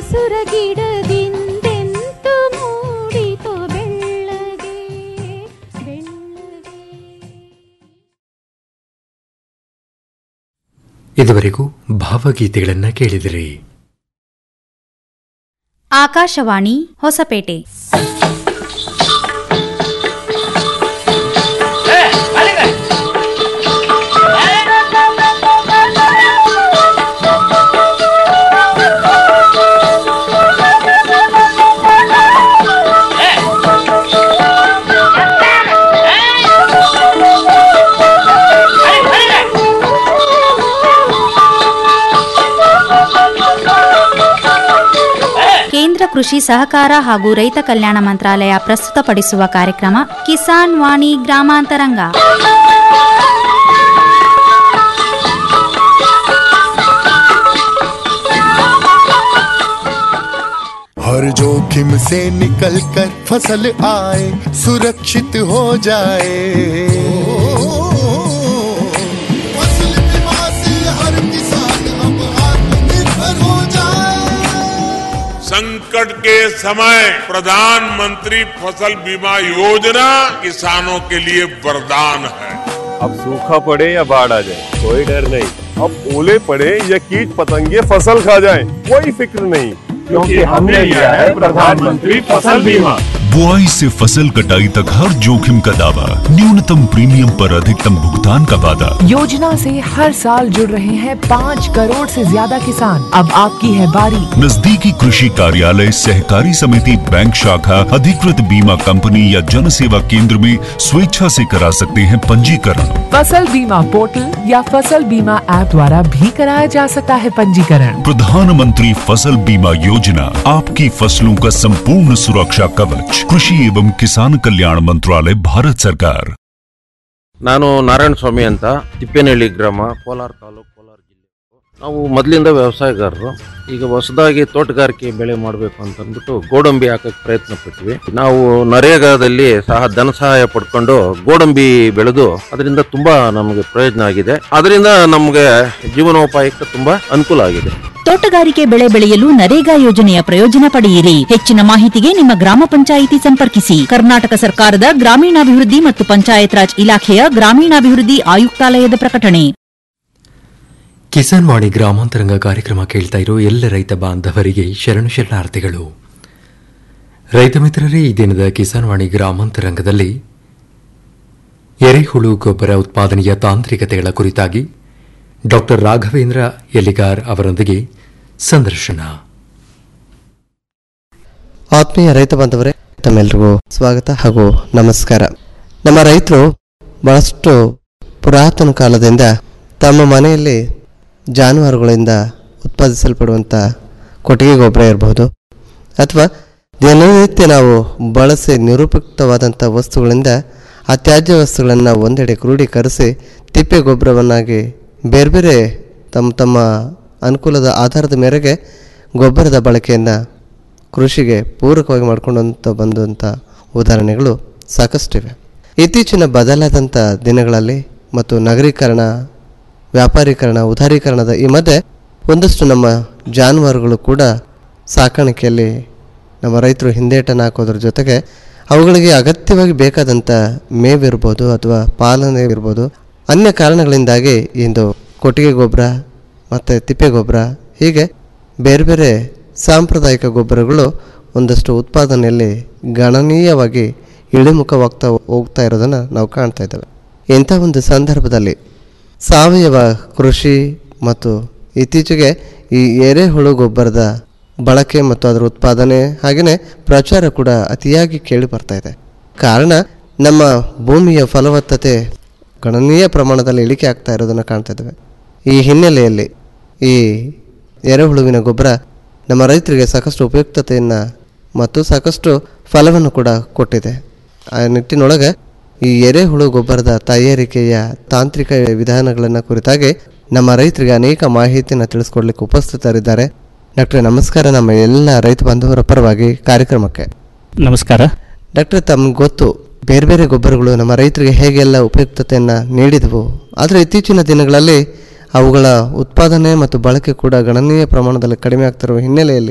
ಸುರಗಿಡದಿಂದೆಂತು ಮೂಡಿತೋ ಬೆಳ್ಳಗೆ ಬೆಳ್ಳಗೆ ಇದುವರೆಗೂ ಭಾವಗೀತೆಗಳನ್ನ ಕೇಳಿದಿರಿ ಆಕಾಶವಾಣಿ ಹೊಸಪೇಟೆ ಕೇಂದ್ರ ಕೃಷಿ ಸಹಕಾರ ಹಾಗೂ ರೈತ ಕಲ್ಯಾಣ ಮಂತ್ರಾಲಯ ಪ್ರಸ್ತುತಪಡಿಸುವ ಕಾರ್ಯಕ್ರಮ ಕಿಸಾನ್ ವಾಣಿ ಗ್ರಾಮಾಂತರಂಗ हर जोखिम से निकल कर फसल आए सुरक्षित हो जाए फसल बीमा से हर किसान अब आत्मनिर्भर हो जाए संकट के समय प्रधानमंत्री फसल बीमा योजना किसानों के लिए वरदान है अब सूखा पड़े या बाढ़ आ जाए कोई डर नहीं अब ओले पड़े या कीट पतंगे फसल खा जाए कोई फिक्र नहीं क्योंकि हमने लिया है प्रधानमंत्री फसल बीमा बुआई से फसल कटाई तक हर जोखिम का दावा न्यूनतम प्रीमियम पर अधिकतम भुगतान का वादा योजना से हर साल जुड़ रहे हैं पाँच करोड़ से ज्यादा किसान अब आपकी है बारी नजदीकी कृषि कार्यालय सहकारी समिति बैंक शाखा अधिकृत बीमा कंपनी या जन सेवा केंद्र में स्वेच्छा से करा सकते हैं पंजीकरण फसल बीमा पोर्टल या फसल बीमा ऐप द्वारा भी कराया जा सकता है पंजीकरण प्रधानमंत्री फसल बीमा योजना आपकी फसलों का संपूर्ण सुरक्षा कवच कृषि एवं किसान कल्याण मंत्रालय भारत सरकार ನಾನು ನಾರಾಯಣ ಸ್ವಾಮಿ ಅಂತ ತಿಪ್ಪೇನಹಳ್ಳಿ ಗ್ರಾಮ ಕೋಲಾರ ತಾಲೂಕು ಕೋಲಾರ ಜಿಲ್ಲೆ ನಾವು ಮೊದಲಿಂದ ವ್ಯವಸಾಯಗಾರರು ಈಗ ಹೊಸದಾಗಿ ತೋಟಗಾರಿಕೆ ಬೆಳೆ ಮಾಡಬೇಕು ಅಂತ ಅಂದ್ಬಿಟ್ಟು ಗೋಡಂಬಿ ಹಾಕಕ್ಕೆ ಪ್ರಯತ್ನ ಪಟ್ವಿ ನಾವು ನರೇಗಾದಲ್ಲಿ ಸಹ ಧನ ಸಹಾಯ ಪಡ್ಕೊಂಡು ಗೋಡಂಬಿ ಬೆಳೆದು ಅದರಿಂದ ತುಂಬಾ ನಮಗೆ ಪ್ರಯೋಜನ ಆಗಿದೆ ಅದರಿಂದ ನಮಗೆ ಜೀವನೋಪಾಯಕ್ಕೆ ತುಂಬಾ ಅನುಕೂಲ ಆಗಿದೆ ತೋಟಗಾರಿಕೆ ಬೆಳೆ ಬೆಳೆಯಲು ನರೇಗಾ ಯೋಜನೆಯ ಪ್ರಯೋಜನ ಪಡೆಯಿರಿ ಹೆಚ್ಚಿನ ಮಾಹಿತಿಗೆ ನಿಮ್ಮ ಗ್ರಾಮ ಪಂಚಾಯಿತಿ ಸಂಪರ್ಕಿಸಿ ಕರ್ನಾಟಕ ಸರ್ಕಾರದ ಗ್ರಾಮೀಣಾಭಿವೃದ್ಧಿ ಮತ್ತು ಪಂಚಾಯತ್ ರಾಜ್ ಇಲಾಖೆಯ ಗ್ರಾಮೀಣಾಭಿವೃದ್ಧಿ ಆಯುಕ್ತಾಲಯದ ಪ್ರಕಟಣೆ ಕಿಸಾನ್ ವಾಣಿ ಗ್ರಾಮಾಂತರಂಗ ಕಾರ್ಯಕ್ರಮ ಕೇಳ್ತಾ ಇರೋ ಎಲ್ಲ ರೈತ ಬಾಂಧವರಿಗೆ ಶರಣು ಶರಣಾರ್ಥಿಗಳು ರೈತ ಮಿತ್ರರೇ ಈ ದಿನದ ಕಿಸಾನ್ ವಾಣಿ ಗ್ರಾಮಾಂತರಂಗದಲ್ಲಿ ಎರೆಹುಳು ಗೊಬ್ಬರ ಉತ್ಪಾದನೆಯ ತಾಂತ್ರಿಕತೆಗಳ ಕುರಿತಾಗಿ ಡಾಕ್ಟರ್ ರಾಘವೇಂದ್ರ ಎಲಿಗಾರ್ ಅವರೊಂದಿಗೆ ಸಂದರ್ಶನ ಆತ್ಮೀಯ ರೈತ ಬಾಂಧವರೇ ತಮ್ಮೆಲ್ರಿಗೂ ಸ್ವಾಗತ ಹಾಗೂ ನಮಸ್ಕಾರ ನಮ್ಮ ರೈತರು ಬಹಳಷ್ಟು ಪುರಾತನ ಕಾಲದಿಂದ ತಮ್ಮ ಮನೆಯಲ್ಲಿ ಜಾನುವಾರುಗಳಿಂದ ಉತ್ಪಾದಿಸಲ್ಪಡುವಂಥ ಕೊಟ್ಟಿಗೆ ಗೊಬ್ಬರ ಇರಬಹುದು ಅಥವಾ ದಿನನಿತ್ಯ ನಾವು ಬಳಸಿ ನಿರುಪಯುಕ್ತವಾದಂಥ ವಸ್ತುಗಳಿಂದ ಆ ತ್ಯಾಜ್ಯ ವಸ್ತುಗಳನ್ನು ಒಂದೆಡೆ ಕ್ರೋಢೀಕರಿಸಿ ತಿಪ್ಪೆ ಗೊಬ್ಬರವನ್ನಾಗಿ ಬೇರೆ ಬೇರೆ ತಮ್ಮ ತಮ್ಮ ಅನುಕೂಲದ ಆಧಾರದ ಮೇರೆಗೆ ಗೊಬ್ಬರದ ಬಳಕೆಯನ್ನು ಕೃಷಿಗೆ ಪೂರಕವಾಗಿ ಮಾಡ್ಕೊಂಡಂತ ಬಂದಂಥ ಉದಾಹರಣೆಗಳು ಸಾಕಷ್ಟಿವೆ ಇತ್ತೀಚಿನ ಬದಲಾದಂಥ ದಿನಗಳಲ್ಲಿ ಮತ್ತು ನಗರೀಕರಣ ವ್ಯಾಪಾರೀಕರಣ ಉದಾರೀಕರಣದ ಈ ಮಧ್ಯೆ ಒಂದಷ್ಟು ನಮ್ಮ ಜಾನುವಾರುಗಳು ಕೂಡ ಸಾಕಾಣಿಕೆಯಲ್ಲಿ ನಮ್ಮ ರೈತರು ಹಿಂದೇಟನ್ನು ಹಾಕೋದ್ರ ಜೊತೆಗೆ ಅವುಗಳಿಗೆ ಅಗತ್ಯವಾಗಿ ಬೇಕಾದಂಥ ಮೇವಿರ್ಬೋದು ಅಥವಾ ಪಾಲನೆ ಇರ್ಬೋದು ಅನ್ಯ ಕಾರಣಗಳಿಂದಾಗಿ ಇಂದು ಕೊಟ್ಟಿಗೆ ಗೊಬ್ಬರ ಮತ್ತು ತಿಪ್ಪೆ ಗೊಬ್ಬರ ಹೀಗೆ ಬೇರೆ ಬೇರೆ ಸಾಂಪ್ರದಾಯಿಕ ಗೊಬ್ಬರಗಳು ಒಂದಷ್ಟು ಉತ್ಪಾದನೆಯಲ್ಲಿ ಗಣನೀಯವಾಗಿ ಇಳಿಮುಖವಾಗ್ತಾ ಹೋಗ್ತಾ ಇರೋದನ್ನು ನಾವು ಕಾಣ್ತಾ ಇದ್ದೇವೆ ಇಂಥ ಒಂದು ಸಂದರ್ಭದಲ್ಲಿ ಸಾವಯವ ಕೃಷಿ ಮತ್ತು ಇತ್ತೀಚೆಗೆ ಈ ಎರೆಹುಳು ಗೊಬ್ಬರದ ಬಳಕೆ ಮತ್ತು ಅದರ ಉತ್ಪಾದನೆ ಹಾಗೆಯೇ ಪ್ರಚಾರ ಕೂಡ ಅತಿಯಾಗಿ ಕೇಳಿ ಬರ್ತಾ ಇದೆ ಕಾರಣ ನಮ್ಮ ಭೂಮಿಯ ಫಲವತ್ತತೆ ಗಣನೀಯ ಪ್ರಮಾಣದಲ್ಲಿ ಇಳಿಕೆ ಆಗ್ತಾ ಇರೋದನ್ನು ಕಾಣ್ತಾ ಇದ್ದೇವೆ ಈ ಹಿನ್ನೆಲೆಯಲ್ಲಿ ಈ ಎರೆಹುಳುವಿನ ಗೊಬ್ಬರ ನಮ್ಮ ರೈತರಿಗೆ ಸಾಕಷ್ಟು ಉಪಯುಕ್ತತೆಯನ್ನು ಮತ್ತು ಸಾಕಷ್ಟು ಫಲವನ್ನು ಕೂಡ ಕೊಟ್ಟಿದೆ ಆ ನಿಟ್ಟಿನೊಳಗೆ ಈ ಎರೆಹುಳು ಗೊಬ್ಬರದ ತಯಾರಿಕೆಯ ತಾಂತ್ರಿಕ ವಿಧಾನಗಳನ್ನು ಕುರಿತಾಗಿ ನಮ್ಮ ರೈತರಿಗೆ ಅನೇಕ ಮಾಹಿತಿಯನ್ನು ತಿಳಿಸ್ಕೊಡ್ಲಿಕ್ಕೆ ಉಪಸ್ಥಿತರಿದ್ದಾರೆ ಡಾಕ್ಟ್ರೆ ನಮಸ್ಕಾರ ನಮ್ಮ ಎಲ್ಲ ರೈತ ಬಾಂಧವರ ಪರವಾಗಿ ಕಾರ್ಯಕ್ರಮಕ್ಕೆ ನಮಸ್ಕಾರ ಡಾಕ್ಟ್ರೆ ತಮ್ಗೆ ಗೊತ್ತು ಬೇರೆ ಬೇರೆ ಗೊಬ್ಬರಗಳು ನಮ್ಮ ರೈತರಿಗೆ ಹೇಗೆಲ್ಲ ಉಪಯುಕ್ತತೆಯನ್ನು ನೀಡಿದವು ಆದರೆ ಇತ್ತೀಚಿನ ದಿನಗಳಲ್ಲಿ ಅವುಗಳ ಉತ್ಪಾದನೆ ಮತ್ತು ಬಳಕೆ ಕೂಡ ಗಣನೀಯ ಪ್ರಮಾಣದಲ್ಲಿ ಕಡಿಮೆ ಆಗ್ತಿರುವ ಹಿನ್ನೆಲೆಯಲ್ಲಿ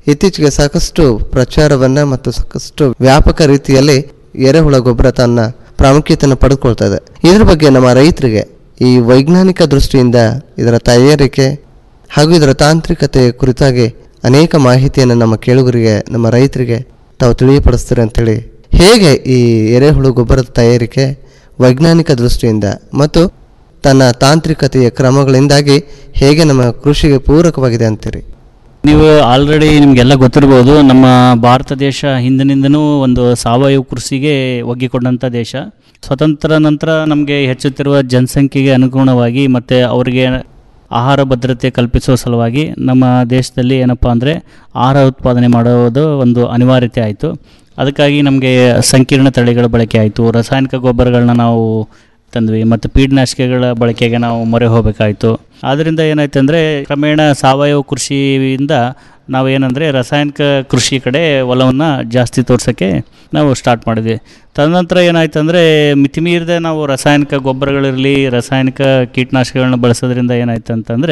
ಇತ್ತೀಚೆಗೆ ಸಾಕಷ್ಟು ಪ್ರಚಾರವನ್ನ ಮತ್ತು ಸಾಕಷ್ಟು ವ್ಯಾಪಕ ರೀತಿಯಲ್ಲಿ ಎರೆಹುಳ ಗೊಬ್ಬರ ತನ್ನ ಪ್ರಾಮುಖ್ಯತೆಯನ್ನು ಪಡೆದುಕೊಳ್ತಾ ಇದೆ ಇದ್ರ ಬಗ್ಗೆ ನಮ್ಮ ರೈತರಿಗೆ ಈ ವೈಜ್ಞಾನಿಕ ದೃಷ್ಟಿಯಿಂದ ಇದರ ತಯಾರಿಕೆ ಹಾಗೂ ಇದರ ತಾಂತ್ರಿಕತೆ ಕುರಿತಾಗಿ ಅನೇಕ ಮಾಹಿತಿಯನ್ನು ನಮ್ಮ ಕೇಳುಗರಿಗೆ ನಮ್ಮ ರೈತರಿಗೆ ತಾವು ತಿಳಿಯಪಡಿಸ್ತೀರಿ ಅಂತೇಳಿ ಹೇಗೆ ಈ ಎರೆಹುಳು ಗೊಬ್ಬರದ ತಯಾರಿಕೆ ವೈಜ್ಞಾನಿಕ ದೃಷ್ಟಿಯಿಂದ ಮತ್ತು ತನ್ನ ತಾಂತ್ರಿಕತೆಯ ಕ್ರಮಗಳಿಂದಾಗಿ ಹೇಗೆ ನಮ್ಮ ಕೃಷಿಗೆ ಪೂರಕವಾಗಿದೆ ಅಂತೀರಿ ನೀವು ಆಲ್ರೆಡಿ ನಿಮಗೆಲ್ಲ ಗೊತ್ತಿರ್ಬೋದು ನಮ್ಮ ಭಾರತ ದೇಶ ಹಿಂದಿನಿಂದನೂ ಒಂದು ಸಾವಯವ ಕೃಷಿಗೆ ಒಗ್ಗಿಕೊಂಡಂಥ ದೇಶ ಸ್ವತಂತ್ರ ನಂತರ ನಮಗೆ ಹೆಚ್ಚುತ್ತಿರುವ ಜನಸಂಖ್ಯೆಗೆ ಅನುಗುಣವಾಗಿ ಮತ್ತು ಅವರಿಗೆ ಆಹಾರ ಭದ್ರತೆ ಕಲ್ಪಿಸುವ ಸಲುವಾಗಿ ನಮ್ಮ ದೇಶದಲ್ಲಿ ಏನಪ್ಪ ಅಂದರೆ ಆಹಾರ ಉತ್ಪಾದನೆ ಮಾಡೋದು ಒಂದು ಅನಿವಾರ್ಯತೆ ಆಯಿತು ಅದಕ್ಕಾಗಿ ನಮಗೆ ಸಂಕೀರ್ಣ ತಳಿಗಳ ಬಳಕೆ ಆಯಿತು ರಾಸಾಯನಿಕ ಗೊಬ್ಬರಗಳನ್ನ ನಾವು ತಂದ್ವಿ ಮತ್ತು ಕೀಟನಾಶಕಗಳ ಬಳಕೆಗೆ ನಾವು ಮೊರೆ ಹೋಗಬೇಕಾಯಿತು ಆದ್ದರಿಂದ ಏನಾಯ್ತು ಅಂದರೆ ಕ್ರಮೇಣ ಸಾವಯವ ಕೃಷಿಯಿಂದ ನಾವು ಏನಂದರೆ ರಾಸಾಯನಿಕ ಕೃಷಿ ಕಡೆ ಒಲವನ್ನು ಜಾಸ್ತಿ ತೋರ್ಸೋಕ್ಕೆ ನಾವು ಸ್ಟಾರ್ಟ್ ಮಾಡಿದ್ವಿ ತದನಂತರ ಏನಾಯ್ತು ಅಂದರೆ ಮಿತಿಮೀರಿದ ನಾವು ರಾಸಾಯನಿಕ ಗೊಬ್ಬರಗಳಿರಲಿ ರಾಸಾಯನಿಕ ಕೀಟನಾಶಕಗಳನ್ನ ಬಳಸೋದ್ರಿಂದ ಏನಾಯ್ತು ಅಂತಂದರೆ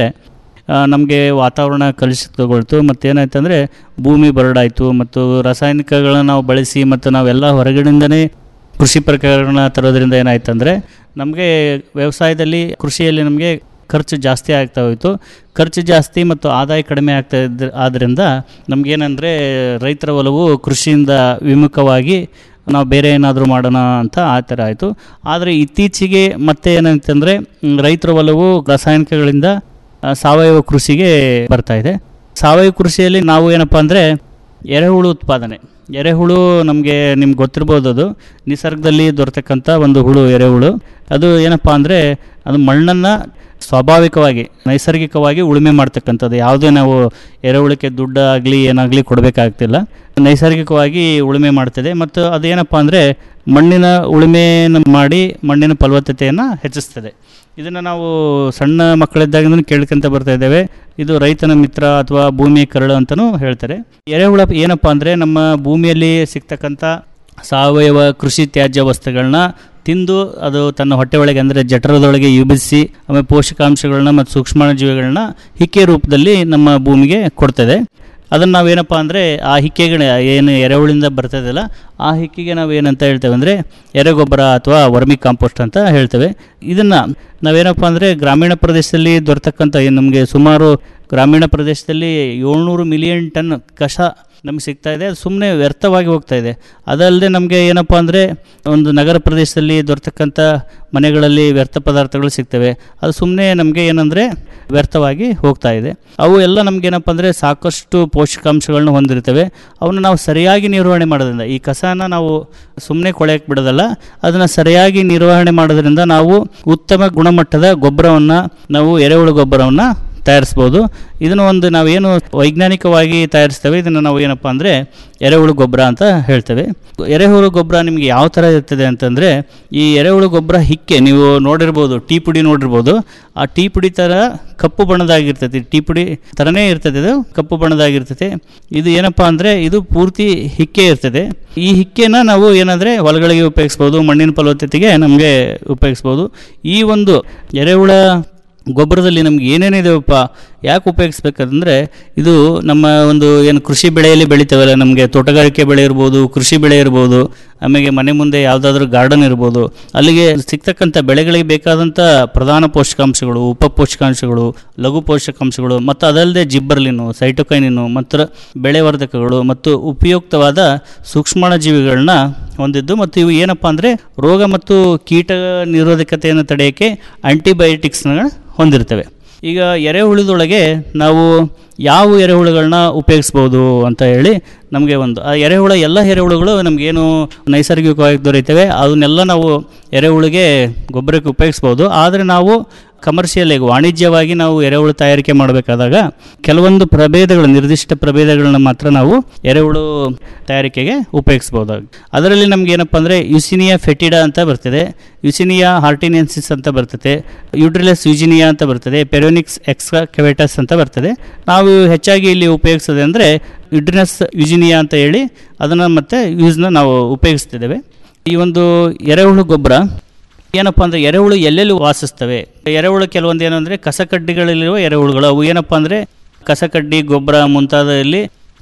ನಮಗೆ ವಾತಾವರಣ ಕಲುಷಿತಗೊಳ್ತು ಮತ್ತು ಏನಾಯ್ತು ಅಂದರೆ ಭೂಮಿ ಬರಡಾಯಿತು ಮತ್ತು ರಾಸಾಯನಿಕಗಳನ್ನ ನಾವು ಬಳಸಿ ಮತ್ತು ನಾವೆಲ್ಲ ಹೊರಗಡೆಯಿಂದನೇ ಕೃಷಿ ಪ್ರಕಾರಗಳನ್ನ ತರೋದ್ರಿಂದ ಏನಾಯ್ತು ಅಂದರೆ ನಮಗೆ ವ್ಯವಸಾಯದಲ್ಲಿ ಕೃಷಿಯಲ್ಲಿ ನಮಗೆ ಖರ್ಚು ಜಾಸ್ತಿ ಆಗ್ತಾ ಹೋಯಿತು ಖರ್ಚು ಜಾಸ್ತಿ ಮತ್ತು ಆದಾಯ ಕಡಿಮೆ ಆಗ್ತಾ ಇದ್ದ ಆದ್ದರಿಂದ ನಮಗೇನೆಂದರೆ ರೈತರ ಒಲವು ಕೃಷಿಯಿಂದ ವಿಮುಖವಾಗಿ ನಾವು ಬೇರೆ ಏನಾದರೂ ಮಾಡೋಣ ಅಂತ ಆ ಥರ ಆಯಿತು ಆದರೆ ಇತ್ತೀಚೆಗೆ ಮತ್ತೆ ಏನಂತಂದರೆ ರೈತರ ಒಲವು ರಾಸಾಯನಿಕಗಳಿಂದ ಆ, ಸಾವಯವ ಕೃಷಿಗೆ ಬರ್ತಾ ಇದೆ ಸಾವಯವ ಕೃಷಿಯಲ್ಲಿ ನಾವು ಏನಪ್ಪ ಅಂದರೆ ಎರೆಹುಳು ಉತ್ಪಾದನೆ ಎರೆಹುಳು ನಮಗೆ ನಿಮ್ಗೆ ಗೊತ್ತಿರ್ಬೋದು ಅದು ನಿಸರ್ಗದಲ್ಲಿ ದೊರೆತಕ್ಕಂಥ ಒಂದು ಹುಳು ಎರೆಹುಳು ಅದು ಏನಪ್ಪ ಅಂದರೆ ಅದು ಮಣ್ಣನ್ನು ಸ್ವಾಭಾವಿಕವಾಗಿ ನೈಸರ್ಗಿಕವಾಗಿ ಉಳುಮೆ ಮಾಡ್ತಕ್ಕಂಥದ್ದು ಯಾವುದೇ ನಾವು ಎರೆಹುಳಕ್ಕೆ ದುಡ್ಡು ಆಗಲಿ ಏನಾಗಲಿ ಕೊಡಬೇಕಾಗ್ತಿಲ್ಲ ನೈಸರ್ಗಿಕವಾಗಿ ಉಳುಮೆ ಮಾಡ್ತದೆ ಮತ್ತು ಅದೇನಪ್ಪ ಅಂದರೆ ಮಣ್ಣಿನ ಉಳುಮೆಯನ್ನು ಮಾಡಿ ಮಣ್ಣಿನ ಫಲವತ್ತತೆಯನ್ನು ಹೆಚ್ಚಿಸ್ತದೆ ಇದನ್ನು ನಾವು ಸಣ್ಣ ಮಕ್ಕಳಿದ್ದಾಗಿಂದ ಕೇಳ್ಕೊಂತ ಬರ್ತಾ ಇದ್ದೇವೆ ಇದು ರೈತನ ಮಿತ್ರ ಅಥವಾ ಭೂಮಿಯ ಕರಳು ಅಂತಲೂ ಹೇಳ್ತಾರೆ ಎರೆಹುಳ ಏನಪ್ಪ ಅಂದರೆ ನಮ್ಮ ಭೂಮಿಯಲ್ಲಿ ಸಿಗ್ತಕ್ಕಂಥ ಸಾವಯವ ಕೃಷಿ ತ್ಯಾಜ್ಯ ವಸ್ತುಗಳನ್ನ ತಿಂದು ಅದು ತನ್ನ ಹೊಟ್ಟೆ ಒಳಗೆ ಅಂದರೆ ಜಠರದೊಳಗೆ ಯುಬಿಸಿ ಆಮೇಲೆ ಪೋಷಕಾಂಶಗಳನ್ನ ಮತ್ತು ಸೂಕ್ಷ್ಮಾಣುಜೀವಿಗಳನ್ನ ಹಿಕ್ಕೆ ರೂಪದಲ್ಲಿ ನಮ್ಮ ಭೂಮಿಗೆ ಕೊಡ್ತದೆ ಅದನ್ನು ನಾವೇನಪ್ಪ ಅಂದರೆ ಆ ಹಿಕ್ಕೆಗಳ ಏನು ಎರೆಹುಳಿಂದ ಬರ್ತದಲ್ಲ ಆ ಹಿಕ್ಕಿಗೆ ನಾವು ಏನಂತ ಹೇಳ್ತೇವೆ ಅಂದರೆ ಎರೆಗೊಬ್ಬರ ಅಥವಾ ವರ್ಮಿ ಕಾಂಪೋಸ್ಟ್ ಅಂತ ಹೇಳ್ತೇವೆ ಇದನ್ನು ನಾವೇನಪ್ಪ ಅಂದರೆ ಗ್ರಾಮೀಣ ಪ್ರದೇಶದಲ್ಲಿ ದೊರೆತಕ್ಕಂಥ ಏನು ನಮಗೆ ಸುಮಾರು ಗ್ರಾಮೀಣ ಪ್ರದೇಶದಲ್ಲಿ ಏಳ್ನೂರು ಮಿಲಿಯನ್ ಟನ್ ಕಸ ನಮಗೆ ಸಿಗ್ತಾ ಇದೆ ಅದು ಸುಮ್ಮನೆ ವ್ಯರ್ಥವಾಗಿ ಹೋಗ್ತಾ ಇದೆ ಅದಲ್ಲದೆ ನಮಗೆ ಏನಪ್ಪ ಅಂದರೆ ಒಂದು ನಗರ ಪ್ರದೇಶದಲ್ಲಿ ದೊರೆತಕ್ಕಂಥ ಮನೆಗಳಲ್ಲಿ ವ್ಯರ್ಥ ಪದಾರ್ಥಗಳು ಸಿಗ್ತವೆ ಅದು ಸುಮ್ಮನೆ ನಮಗೆ ಏನಂದರೆ ವ್ಯರ್ಥವಾಗಿ ಹೋಗ್ತಾ ಇದೆ ಅವು ಎಲ್ಲ ನಮಗೇನಪ್ಪ ಅಂದರೆ ಸಾಕಷ್ಟು ಪೋಷಕಾಂಶಗಳನ್ನ ಹೊಂದಿರ್ತವೆ ಅವನ್ನ ನಾವು ಸರಿಯಾಗಿ ನಿರ್ವಹಣೆ ಮಾಡೋದ್ರಿಂದ ಈ ಕಸನ ನಾವು ಸುಮ್ಮನೆ ಕೊಳೆಯಕ್ಕೆ ಬಿಡೋದಲ್ಲ ಅದನ್ನು ಸರಿಯಾಗಿ ನಿರ್ವಹಣೆ ಮಾಡೋದ್ರಿಂದ ನಾವು ಉತ್ತಮ ಗುಣಮಟ್ಟದ ಗೊಬ್ಬರವನ್ನು ನಾವು ಎರೆಹುಳು ಗೊಬ್ಬರವನ್ನು ತಯಾರಿಸ್ಬೋದು ಇದನ್ನು ಒಂದು ನಾವೇನು ವೈಜ್ಞಾನಿಕವಾಗಿ ತಯಾರಿಸ್ತೇವೆ ಇದನ್ನು ನಾವು ಏನಪ್ಪ ಅಂದರೆ ಎರೆಹುಳು ಗೊಬ್ಬರ ಅಂತ ಹೇಳ್ತೇವೆ ಎರೆಹುಳು ಗೊಬ್ಬರ ನಿಮಗೆ ಯಾವ ಥರ ಇರ್ತದೆ ಅಂತಂದರೆ ಈ ಎರೆಹುಳು ಗೊಬ್ಬರ ಹಿಕ್ಕೆ ನೀವು ನೋಡಿರ್ಬೋದು ಟೀ ಪುಡಿ ನೋಡಿರ್ಬೋದು ಆ ಟೀ ಪುಡಿ ಥರ ಕಪ್ಪು ಬಣ್ಣದಾಗಿರ್ತೈತಿ ಟೀ ಪುಡಿ ಥರನೇ ಇರ್ತದೆ ಇದು ಕಪ್ಪು ಬಣ್ಣದಾಗಿರ್ತದೆ ಇದು ಏನಪ್ಪ ಅಂದರೆ ಇದು ಪೂರ್ತಿ ಹಿಕ್ಕೆ ಇರ್ತದೆ ಈ ಹಿಕ್ಕೆನ ನಾವು ಏನಂದರೆ ಹೊಲಗಳಿಗೆ ಉಪಯೋಗಿಸ್ಬೋದು ಮಣ್ಣಿನ ಫಲವತ್ತತೆಗೆ ನಮಗೆ ಉಪಯೋಗಿಸ್ಬೋದು ಈ ಒಂದು ಎರೆಹುಳ ಗೊಬ್ಬರದಲ್ಲಿ ನಮ್ಗೆ ಏನೇನಿದೆಯಪ್ಪ ಯಾಕೆ ಉಪಯೋಗಿಸ್ಬೇಕಂದ್ರೆ ಇದು ನಮ್ಮ ಒಂದು ಏನು ಕೃಷಿ ಬೆಳೆಯಲ್ಲಿ ಬೆಳಿತೇವಲ್ಲ ನಮಗೆ ತೋಟಗಾರಿಕೆ ಬೆಳೆ ಇರ್ಬೋದು ಕೃಷಿ ಬೆಳೆ ಇರ್ಬೋದು ಆಮೇಲೆ ಮನೆ ಮುಂದೆ ಯಾವುದಾದ್ರೂ ಗಾರ್ಡನ್ ಇರ್ಬೋದು ಅಲ್ಲಿಗೆ ಸಿಗ್ತಕ್ಕಂಥ ಬೆಳೆಗಳಿಗೆ ಬೇಕಾದಂಥ ಪ್ರಧಾನ ಪೋಷಕಾಂಶಗಳು ಉಪ ಪೋಷಕಾಂಶಗಳು ಲಘು ಪೋಷಕಾಂಶಗಳು ಮತ್ತು ಅದಲ್ಲದೆ ಜಿಬ್ಬರ್ಲಿನು ಸೈಟೋಕೈನಿನು ಮತ್ತು ಬೆಳೆವರ್ಧಕಗಳು ಮತ್ತು ಉಪಯುಕ್ತವಾದ ಸೂಕ್ಷ್ಮಾಣುಜೀವಿಗಳನ್ನ ಹೊಂದಿದ್ದು ಮತ್ತು ಇವು ಏನಪ್ಪ ಅಂದರೆ ರೋಗ ಮತ್ತು ಕೀಟ ನಿರೋಧಕತೆಯನ್ನು ತಡೆಯೋಕ್ಕೆ ಆಂಟಿಬಯೋಟಿಕ್ಸ್ನ ಹೊಂದಿರ್ತವೆ ಈಗ ಎರೆಹುಳದೊಳಗೆ ನಾವು ಯಾವ ಎರೆಹುಳುಗಳನ್ನ ಉಪಯೋಗಿಸ್ಬೋದು ಅಂತ ಹೇಳಿ ನಮಗೆ ಒಂದು ಆ ಎರೆಹುಳ ಎಲ್ಲ ಎರೆಹುಳುಗಳು ನಮಗೇನು ನೈಸರ್ಗಿಕವಾಗಿ ದೊರೆಯುತ್ತವೆ ಅದನ್ನೆಲ್ಲ ನಾವು ಎರೆಹುಳಿಗೆ ಗೊಬ್ಬರಕ್ಕೆ ಉಪಯೋಗಿಸ್ಬೋದು ಆದರೆ ನಾವು ಕಮರ್ಷಿಯಲ್ ಆಗಿ ವಾಣಿಜ್ಯವಾಗಿ ನಾವು ಎರೆಹುಳು ತಯಾರಿಕೆ ಮಾಡಬೇಕಾದಾಗ ಕೆಲವೊಂದು ಪ್ರಭೇದಗಳು ನಿರ್ದಿಷ್ಟ ಪ್ರಭೇದಗಳನ್ನ ಮಾತ್ರ ನಾವು ಎರೆಹುಳು ತಯಾರಿಕೆಗೆ ಉಪಯೋಗಿಸ್ಬೋದಾಗಿ ಅದರಲ್ಲಿ ನಮ್ಗೆ ಏನಪ್ಪ ಅಂದರೆ ಯುಸಿನಿಯಾ ಫೆಟಿಡಾ ಅಂತ ಬರ್ತದೆ ಯುಸಿನಿಯಾ ಹಾರ್ಟಿನೆನ್ಸಿಸ್ ಅಂತ ಬರ್ತದೆ ಯೂಟ್ರಿಲಸ್ ಯುಜಿನಿಯಾ ಅಂತ ಬರ್ತದೆ ಪೆರೋನಿಕ್ಸ್ ಎಕ್ಸ್ಟ್ರಾ ಕೆವೆಟಸ್ ಅಂತ ಬರ್ತದೆ ನಾವು ಹೆಚ್ಚಾಗಿ ಇಲ್ಲಿ ಉಪಯೋಗಿಸೋದು ಅಂದರೆ ಯುಡ್ರಿನಸ್ ಯುಜಿನಿಯಾ ಅಂತ ಹೇಳಿ ಅದನ್ನು ಮತ್ತೆ ಯೂಸ್ನ ನಾವು ಉಪಯೋಗಿಸ್ತಿದ್ದೇವೆ ಈ ಒಂದು ಎರೆಹುಳು ಗೊಬ್ಬರ ಏನಪ್ಪ ಅಂದರೆ ಎರೆಹುಳು ಎಲ್ಲೆಲ್ಲಿ ವಾಸಿಸ್ತವೆ ಎರೆಹುಳು ಕೆಲವೊಂದು ಏನಂದರೆ ಕಸಕಡ್ಡಿಗಳಲ್ಲಿರುವ ಎರೆಹುಳುಗಳು ಅವು ಏನಪ್ಪ ಅಂದರೆ ಕಸಕಡ್ಡಿ ಗೊಬ್ಬರ ಮುಂತಾದಲ್ಲಿ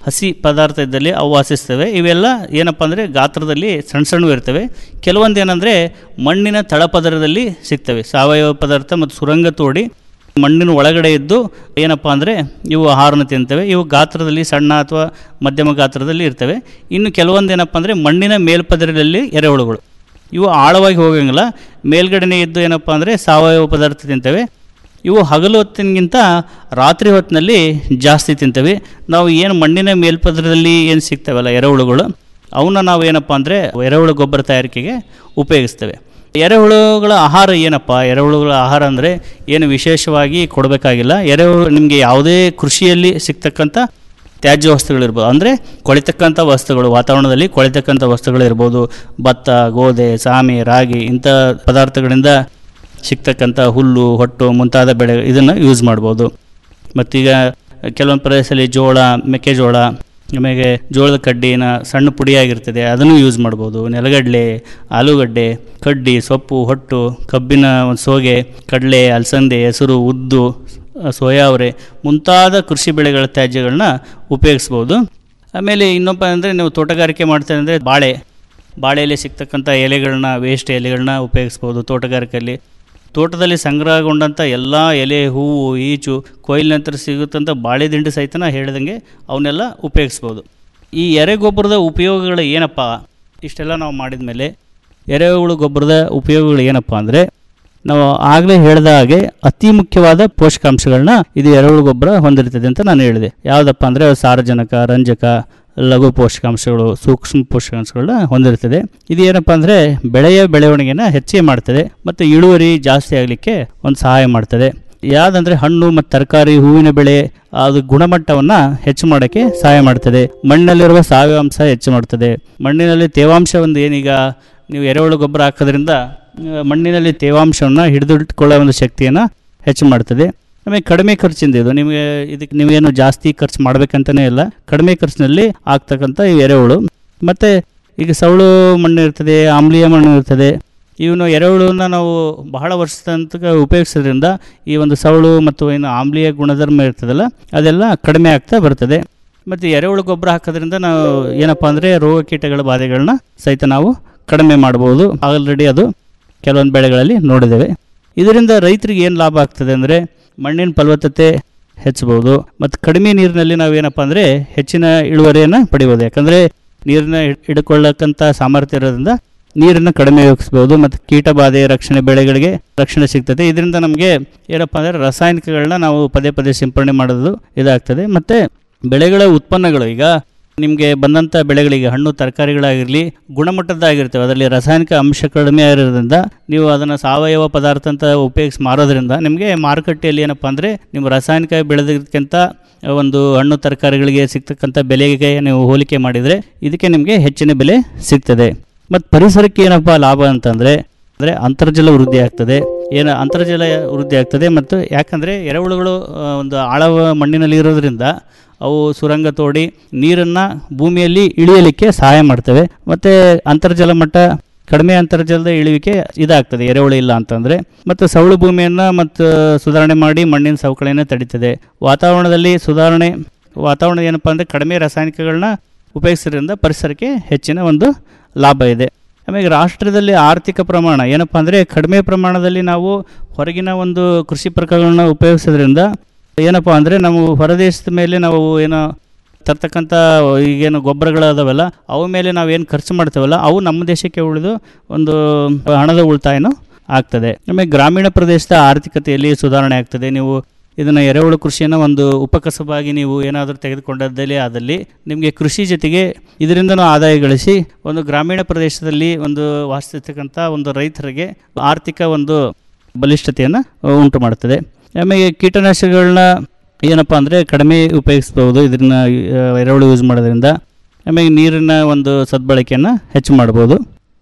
ಹಸಿ ಪದಾರ್ಥ ಇದ್ದಲ್ಲಿ ಅವು ವಾಸಿಸ್ತವೆ ಇವೆಲ್ಲ ಏನಪ್ಪ ಅಂದರೆ ಗಾತ್ರದಲ್ಲಿ ಸಣ್ಣ ಸಣ್ಣವು ಇರ್ತವೆ ಕೆಲವೊಂದು ಏನಂದರೆ ಮಣ್ಣಿನ ತಳಪದರದಲ್ಲಿ ಸಿಗ್ತವೆ ಸಾವಯವ ಪದಾರ್ಥ ಮತ್ತು ಸುರಂಗ ತೋಡಿ ಮಣ್ಣಿನ ಒಳಗಡೆ ಇದ್ದು ಏನಪ್ಪ ಅಂದರೆ ಇವು ಆಹಾರನ ತಿಂತವೆ ಇವು ಗಾತ್ರದಲ್ಲಿ ಸಣ್ಣ ಅಥವಾ ಮಧ್ಯಮ ಗಾತ್ರದಲ್ಲಿ ಇರ್ತವೆ ಇನ್ನು ಕೆಲವೊಂದು ಏನಪ್ಪ ಅಂದರೆ ಮಣ್ಣಿನ ಮೇಲ್ಪದರದಲ್ಲಿ ಎರೆಹುಳುಗಳು ಇವು ಆಳವಾಗಿ ಹೋಗಂಗಿಲ್ಲ ಮೇಲ್ಗಡೆನೇ ಇದ್ದು ಏನಪ್ಪ ಅಂದರೆ ಸಾವಯವ ಪದಾರ್ಥ ತಿಂತವೆ ಇವು ಹಗಲು ಹೊತ್ತಿನಗಿಂತ ರಾತ್ರಿ ಹೊತ್ತಿನಲ್ಲಿ ಜಾಸ್ತಿ ತಿಂತವೆ ನಾವು ಏನು ಮಣ್ಣಿನ ಮೇಲ್ಪದರದಲ್ಲಿ ಏನು ಸಿಗ್ತವಲ್ಲ ಎರೆಹುಳುಗಳು ಅವನ್ನ ನಾವು ಏನಪ್ಪ ಅಂದರೆ ಎರೆಹುಳು ಗೊಬ್ಬರ ತಯಾರಿಕೆಗೆ ಉಪಯೋಗಿಸ್ತೇವೆ ಎರೆಹುಳುಗಳ ಆಹಾರ ಏನಪ್ಪ ಎರೆಹುಳುಗಳ ಆಹಾರ ಅಂದರೆ ಏನು ವಿಶೇಷವಾಗಿ ಕೊಡಬೇಕಾಗಿಲ್ಲ ಎರೆಹುಳು ನಿಮಗೆ ಯಾವುದೇ ಕೃಷಿಯಲ್ಲಿ ಸಿಗ್ತಕ್ಕಂಥ ತ್ಯಾಜ್ಯ ವಸ್ತುಗಳಿರ್ಬೋದು ಅಂದರೆ ಕೊಳಿತಕ್ಕಂಥ ವಸ್ತುಗಳು ವಾತಾವರಣದಲ್ಲಿ ಕೊಳಿತಕ್ಕಂಥ ವಸ್ತುಗಳಿರ್ಬೋದು ಭತ್ತ ಗೋಧಿ ಸಾಮೆ ರಾಗಿ ಇಂಥ ಪದಾರ್ಥಗಳಿಂದ ಸಿಗ್ತಕ್ಕಂಥ ಹುಲ್ಲು ಹೊಟ್ಟು ಮುಂತಾದ ಬೆಳೆ ಇದನ್ನು ಯೂಸ್ ಮಾಡ್ಬೋದು ಮತ್ತೀಗ ಕೆಲವೊಂದು ಪ್ರದೇಶದಲ್ಲಿ ಜೋಳ ಮೆಕ್ಕೆಜೋಳ ಆಮೇಲೆ ಜೋಳದ ಕಡ್ಡಿನ ಸಣ್ಣ ಪುಡಿಯಾಗಿರ್ತದೆ ಅದನ್ನು ಯೂಸ್ ಮಾಡ್ಬೋದು ನೆಲಗಡಲೆ ಆಲೂಗಡ್ಡೆ ಕಡ್ಡಿ ಸೊಪ್ಪು ಹೊಟ್ಟು ಕಬ್ಬಿನ ಒಂದು ಸೋಗೆ ಕಡಲೆ ಅಲಸಂದೆ ಹೆಸರು ಉದ್ದು ಸೋಯಾ ಅವರೆ ಮುಂತಾದ ಕೃಷಿ ಬೆಳೆಗಳ ತ್ಯಾಜ್ಯಗಳನ್ನ ಉಪಯೋಗಿಸ್ಬೋದು ಆಮೇಲೆ ಇನ್ನೊಬ್ಬ ಅಂದರೆ ನೀವು ತೋಟಗಾರಿಕೆ ಮಾಡ್ತಾರೆ ಅಂದರೆ ಬಾಳೆ ಬಾಳೆಯಲ್ಲಿ ಸಿಗ್ತಕ್ಕಂಥ ಎಲೆಗಳನ್ನ ವೇಸ್ಟ್ ಎಲೆಗಳನ್ನ ಉಪಯೋಗಿಸ್ಬೋದು ತೋಟಗಾರಿಕೆಯಲ್ಲಿ ತೋಟದಲ್ಲಿ ಸಂಗ್ರಹಗೊಂಡಂಥ ಎಲ್ಲ ಎಲೆ ಹೂವು ಈಚು ಕೊಯ್ಲು ನಂತರ ಸಿಗುತ್ತಂಥ ಬಾಳೆ ದಿಂಡು ಸಹಿತನ ಹೇಳಿದಂಗೆ ಅವನ್ನೆಲ್ಲ ಉಪಯೋಗಿಸ್ಬೋದು ಈ ಎರೆಗೊಬ್ಬರದ ಉಪಯೋಗಗಳು ಏನಪ್ಪ ಇಷ್ಟೆಲ್ಲ ನಾವು ಮಾಡಿದ ಮೇಲೆ ಎರೆಹುಳು ಗೊಬ್ಬರದ ಉಪಯೋಗಗಳು ಏನಪ್ಪ ಅಂದರೆ ನಾವು ಆಗಲೇ ಹೇಳಿದ ಹಾಗೆ ಅತಿ ಮುಖ್ಯವಾದ ಪೋಷಕಾಂಶಗಳನ್ನ ಇದು ಎರೆಹುಳು ಗೊಬ್ಬರ ಹೊಂದಿರ್ತದೆ ಅಂತ ನಾನು ಹೇಳಿದೆ ಯಾವುದಪ್ಪ ಅಂದರೆ ಸಾರಜನಕ ರಂಜಕ ಲಘು ಪೋಷಕಾಂಶಗಳು ಸೂಕ್ಷ್ಮ ಪೋಷಕಾಂಶಗಳನ್ನ ಹೊಂದಿರ್ತದೆ ಇದು ಏನಪ್ಪ ಅಂದರೆ ಬೆಳೆಯ ಬೆಳವಣಿಗೆನ ಹೆಚ್ಚಿಗೆ ಮಾಡ್ತದೆ ಮತ್ತು ಇಳುವರಿ ಜಾಸ್ತಿ ಆಗಲಿಕ್ಕೆ ಒಂದು ಸಹಾಯ ಮಾಡ್ತದೆ ಯಾವುದಂದ್ರೆ ಹಣ್ಣು ಮತ್ತು ತರಕಾರಿ ಹೂವಿನ ಬೆಳೆ ಅದು ಗುಣಮಟ್ಟವನ್ನು ಹೆಚ್ಚು ಮಾಡೋಕ್ಕೆ ಸಹಾಯ ಮಾಡ್ತದೆ ಮಣ್ಣಿನಲ್ಲಿರುವ ಸಾವಯವ ಅಂಶ ಹೆಚ್ಚು ಮಾಡ್ತದೆ ಮಣ್ಣಿನಲ್ಲಿ ತೇವಾಂಶ ಒಂದು ಏನೀಗ ನೀವು ಎರೆಹುಳು ಗೊಬ್ಬರ ಹಾಕೋದ್ರಿಂದ ಆ, ಮಣ್ಣಿನಲ್ಲಿ ತೇವಾಂಶವನ್ನು ಹಿಡಿದಿಟ್ಕೊಳ್ಳೋ ಒಂದು ಶಕ್ತಿಯನ್ನು ಹೆಚ್ಚು ಮಾಡ್ತದೆ ಆಮೇಲೆ ಕಡಿಮೆ ಖರ್ಚಿಂದ ಇದು ನಿಮಗೆ ಇದಕ್ಕೆ ನೀವೇನು ಜಾಸ್ತಿ ಖರ್ಚು ಮಾಡ್ಬೇಕಂತಲೇ ಇಲ್ಲ ಕಡಿಮೆ ಖರ್ಚಿನಲ್ಲಿ ಆಗ್ತಕ್ಕಂಥ ಈ ಎರೆಹುಳು ಮತ್ತು ಈಗ ಸೌಳು ಮಣ್ಣು ಇರ್ತದೆ ಆಮ್ಲೀಯ ಮಣ್ಣು ಇರ್ತದೆ ಇವನು ಎರೆಹುಳನ್ನ ನಾವು ಬಹಳ ವರ್ಷದ ತನಕ ಉಪಯೋಗಿಸೋದ್ರಿಂದ ಈ ಒಂದು ಸೌಳು ಮತ್ತು ಏನು ಆಮ್ಲೀಯ ಗುಣಧರ್ಮ ಇರ್ತದಲ್ಲ ಅದೆಲ್ಲ ಕಡಿಮೆ ಆಗ್ತಾ ಬರ್ತದೆ ಮತ್ತು ಎರೆಹುಳು ಗೊಬ್ಬರ ಹಾಕೋದ್ರಿಂದ ನಾವು ಏನಪ್ಪ ಅಂದರೆ ರೋಗ ಕೀಟಗಳ ಬಾಧೆಗಳನ್ನ ಸಹಿತ ನಾವು ಕಡಿಮೆ ಮಾಡ್ಬೋದು ಆಲ್ರೆಡಿ ಅದು ಕೆಲವೊಂದು ಬೆಳೆಗಳಲ್ಲಿ ನೋಡಿದ್ದೇವೆ ಇದರಿಂದ ರೈತರಿಗೆ ಏನು ಲಾಭ ಆಗ್ತದೆ ಅಂದರೆ ಮಣ್ಣಿನ ಫಲವತ್ತತೆ ಹೆಚ್ಚಬಹುದು ಮತ್ತು ಕಡಿಮೆ ನೀರಿನಲ್ಲಿ ನಾವೇನಪ್ಪ ಅಂದರೆ ಹೆಚ್ಚಿನ ಇಳುವರಿಯನ್ನು ಪಡಿಬೋದು ಯಾಕಂದರೆ ನೀರನ್ನ ಹಿಡ್ಕೊಳ್ಳಕ್ಕಂಥ ಸಾಮರ್ಥ್ಯ ಇರೋದ್ರಿಂದ ನೀರನ್ನು ಕಡಿಮೆ ಉಪಯೋಗಿಸ್ಬೋದು ಮತ್ತು ಕೀಟ ಬಾಧೆ ರಕ್ಷಣೆ ಬೆಳೆಗಳಿಗೆ ರಕ್ಷಣೆ ಸಿಗ್ತದೆ ಇದರಿಂದ ನಮಗೆ ಏನಪ್ಪ ಅಂದರೆ ರಾಸಾಯನಿಕಗಳನ್ನ ನಾವು ಪದೇ ಪದೇ ಸಿಂಪಡಣೆ ಮಾಡೋದು ಇದಾಗ್ತದೆ ಮತ್ತು ಬೆಳೆಗಳ ಉತ್ಪನ್ನಗಳು ಈಗ ನಿಮಗೆ ಬಂದಂಥ ಬೆಳೆಗಳಿಗೆ ಹಣ್ಣು ತರಕಾರಿಗಳಾಗಿರಲಿ ಗುಣಮಟ್ಟದ್ದಾಗಿರ್ತವೆ ಅದರಲ್ಲಿ ರಾಸಾಯನಿಕ ಅಂಶ ಕಡಿಮೆ ಆಗಿರೋದ್ರಿಂದ ನೀವು ಅದನ್ನು ಸಾವಯವ ಪದಾರ್ಥ ಅಂತ ಉಪಯೋಗಿಸಿ ಮಾರೋದ್ರಿಂದ ನಿಮಗೆ ಮಾರುಕಟ್ಟೆಯಲ್ಲಿ ಏನಪ್ಪ ಅಂದರೆ ನೀವು ರಾಸಾಯನಿಕ ಬೆಳೆದಕ್ಕಿಂತ ಒಂದು ಹಣ್ಣು ತರಕಾರಿಗಳಿಗೆ ಸಿಗ್ತಕ್ಕಂಥ ಬೆಲೆಗೆ ನೀವು ಹೋಲಿಕೆ ಮಾಡಿದರೆ ಇದಕ್ಕೆ ನಿಮಗೆ ಹೆಚ್ಚಿನ ಬೆಲೆ ಸಿಗ್ತದೆ ಮತ್ತು ಪರಿಸರಕ್ಕೆ ಏನಪ್ಪ ಲಾಭ ಅಂತಂದರೆ ಅಂದರೆ ಅಂತರ್ಜಲ ವೃದ್ಧಿ ಆಗ್ತದೆ ಏನು ಅಂತರ್ಜಲ ವೃದ್ಧಿ ಆಗ್ತದೆ ಮತ್ತು ಯಾಕಂದರೆ ಎರೆಹುಳುಗಳು ಆ, ಒಂದು ಆಳವ ಮಣ್ಣಿನಲ್ಲಿ ಇರೋದ್ರಿಂದ ಅವು ಸುರಂಗ ತೋಡಿ ನೀರನ್ನು ಭೂಮಿಯಲ್ಲಿ ಇಳಿಯಲಿಕ್ಕೆ ಸಹಾಯ ಮಾಡ್ತವೆ ಮತ್ತು ಅಂತರ್ಜಲ ಮಟ್ಟ ಕಡಿಮೆ ಅಂತರ್ಜಲದ ಇಳುವಿಕೆ ಇದಾಗ್ತದೆ ಎರೆಹುಳು ಇಲ್ಲ ಅಂತಂದರೆ ಮತ್ತು ಸೌಳು ಭೂಮಿಯನ್ನು ಮತ್ತು ಸುಧಾರಣೆ ಮಾಡಿ ಮಣ್ಣಿನ ಸವಕಳಿಯನ್ನು ತಡೀತದೆ ವಾತಾವರಣದಲ್ಲಿ ಸುಧಾರಣೆ ವಾತಾವರಣ ಏನಪ್ಪ ಅಂದರೆ ಕಡಿಮೆ ರಾಸಾಯನಿಕಗಳನ್ನ ಉಪಯೋಗಿಸೋದ್ರಿಂದ ಪರಿಸರಕ್ಕೆ ಹೆಚ್ಚಿನ ಒಂದು ಲಾಭ ಇದೆ ಆಮೇಲೆ ರಾಷ್ಟ್ರದಲ್ಲಿ ಆರ್ಥಿಕ ಪ್ರಮಾಣ ಏನಪ್ಪ ಅಂದರೆ ಕಡಿಮೆ ಪ್ರಮಾಣದಲ್ಲಿ ನಾವು ಹೊರಗಿನ ಒಂದು ಕೃಷಿ ಪ್ರಕಾರಗಳನ್ನ ಉಪಯೋಗಿಸೋದ್ರಿಂದ ಏನಪ್ಪ ಅಂದರೆ ನಾವು ಹೊರದೇಶದ ಮೇಲೆ ನಾವು ಏನೋ ತರ್ತಕ್ಕಂಥ ಈಗೇನು ಗೊಬ್ಬರಗಳು ಅದಾವಲ್ಲ ಅವ ಮೇಲೆ ನಾವೇನು ಖರ್ಚು ಮಾಡ್ತೇವಲ್ಲ ಅವು ನಮ್ಮ ದೇಶಕ್ಕೆ ಉಳಿದು ಒಂದು ಹಣದ ಉಳಿತಾಯನೂ ಆಗ್ತದೆ ಆಮೇಲೆ ಗ್ರಾಮೀಣ ಪ್ರದೇಶದ ಆರ್ಥಿಕತೆಯಲ್ಲಿ ಸುಧಾರಣೆ ಆಗ್ತದೆ ನೀವು ಇದನ್ನು ಎರೆಹುಳು ಕೃಷಿಯನ್ನು ಒಂದು ಉಪಕಸಬಾಗಿ ನೀವು ಏನಾದರೂ ತೆಗೆದುಕೊಂಡದ್ದಲ್ಲಿ ಆದಲ್ಲಿ ನಿಮಗೆ ಕೃಷಿ ಜೊತೆಗೆ ಇದರಿಂದನೂ ಆದಾಯ ಗಳಿಸಿ ಒಂದು ಗ್ರಾಮೀಣ ಪ್ರದೇಶದಲ್ಲಿ ಒಂದು ವಾಸಿಸ್ತಕ್ಕಂಥ ಒಂದು ರೈತರಿಗೆ ಆರ್ಥಿಕ ಒಂದು ಬಲಿಷ್ಠತೆಯನ್ನು ಉಂಟು ಮಾಡ್ತದೆ ಆಮೇಲೆ ಕೀಟನಾಶಕಗಳನ್ನ ಏನಪ್ಪ ಅಂದರೆ ಕಡಿಮೆ ಉಪಯೋಗಿಸ್ಬೋದು ಇದನ್ನ ಆ, ಎರೆಹುಳು ಯೂಸ್ ಮಾಡೋದ್ರಿಂದ ಆಮೇಲೆ ನೀರಿನ ಒಂದು ಸದ್ಬಳಕೆಯನ್ನು ಹೆಚ್ಚು ಮಾಡ್ಬೋದು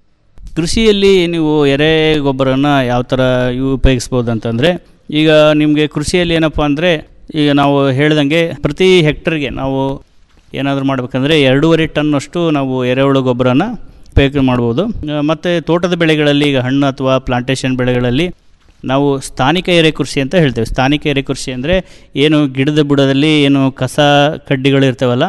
ಕೃಷಿಯಲ್ಲಿ ನೀವು ಎರೆ ಗೊಬ್ಬರನ ಯಾವ ಥರ ಇವು ಉಪಯೋಗಿಸ್ಬೋದು ಅಂತಂದರೆ ಈಗ ನಿಮಗೆ ಕೃಷಿಯಲ್ಲಿ ಏನಪ್ಪ ಅಂದರೆ ಈಗ ನಾವು ಹೇಳ್ದಂಗೆ ಪ್ರತಿ ಹೆಕ್ಟರ್ಗೆ ನಾವು ಏನಾದರೂ ಮಾಡ್ಬೇಕಂದ್ರೆ ಎರಡೂವರೆ ಟನ್ನಷ್ಟು ನಾವು ಎರೆಹುಳು ಗೊಬ್ಬರನ ಉಪಯೋಗ ಮಾಡ್ಬೋದು ಮತ್ತು ತೋಟದ ಬೆಳೆಗಳಲ್ಲಿ ಈಗ ಹಣ್ಣು ಅಥವಾ ಪ್ಲಾಂಟೇಶನ್ ಬೆಳೆಗಳಲ್ಲಿ ನಾವು ಸ್ಥಾನಿಕ ಎರೆ ಕೃಷಿ ಅಂತ ಹೇಳ್ತೇವೆ ಸ್ಥಾನಿಕ ಎರೆ ಕೃಷಿ ಅಂದರೆ ಏನು ಗಿಡದ ಬುಡದಲ್ಲಿ ಏನು ಕಸ ಕಡ್ಡಿಗಳು ಇರ್ತವಲ್ಲ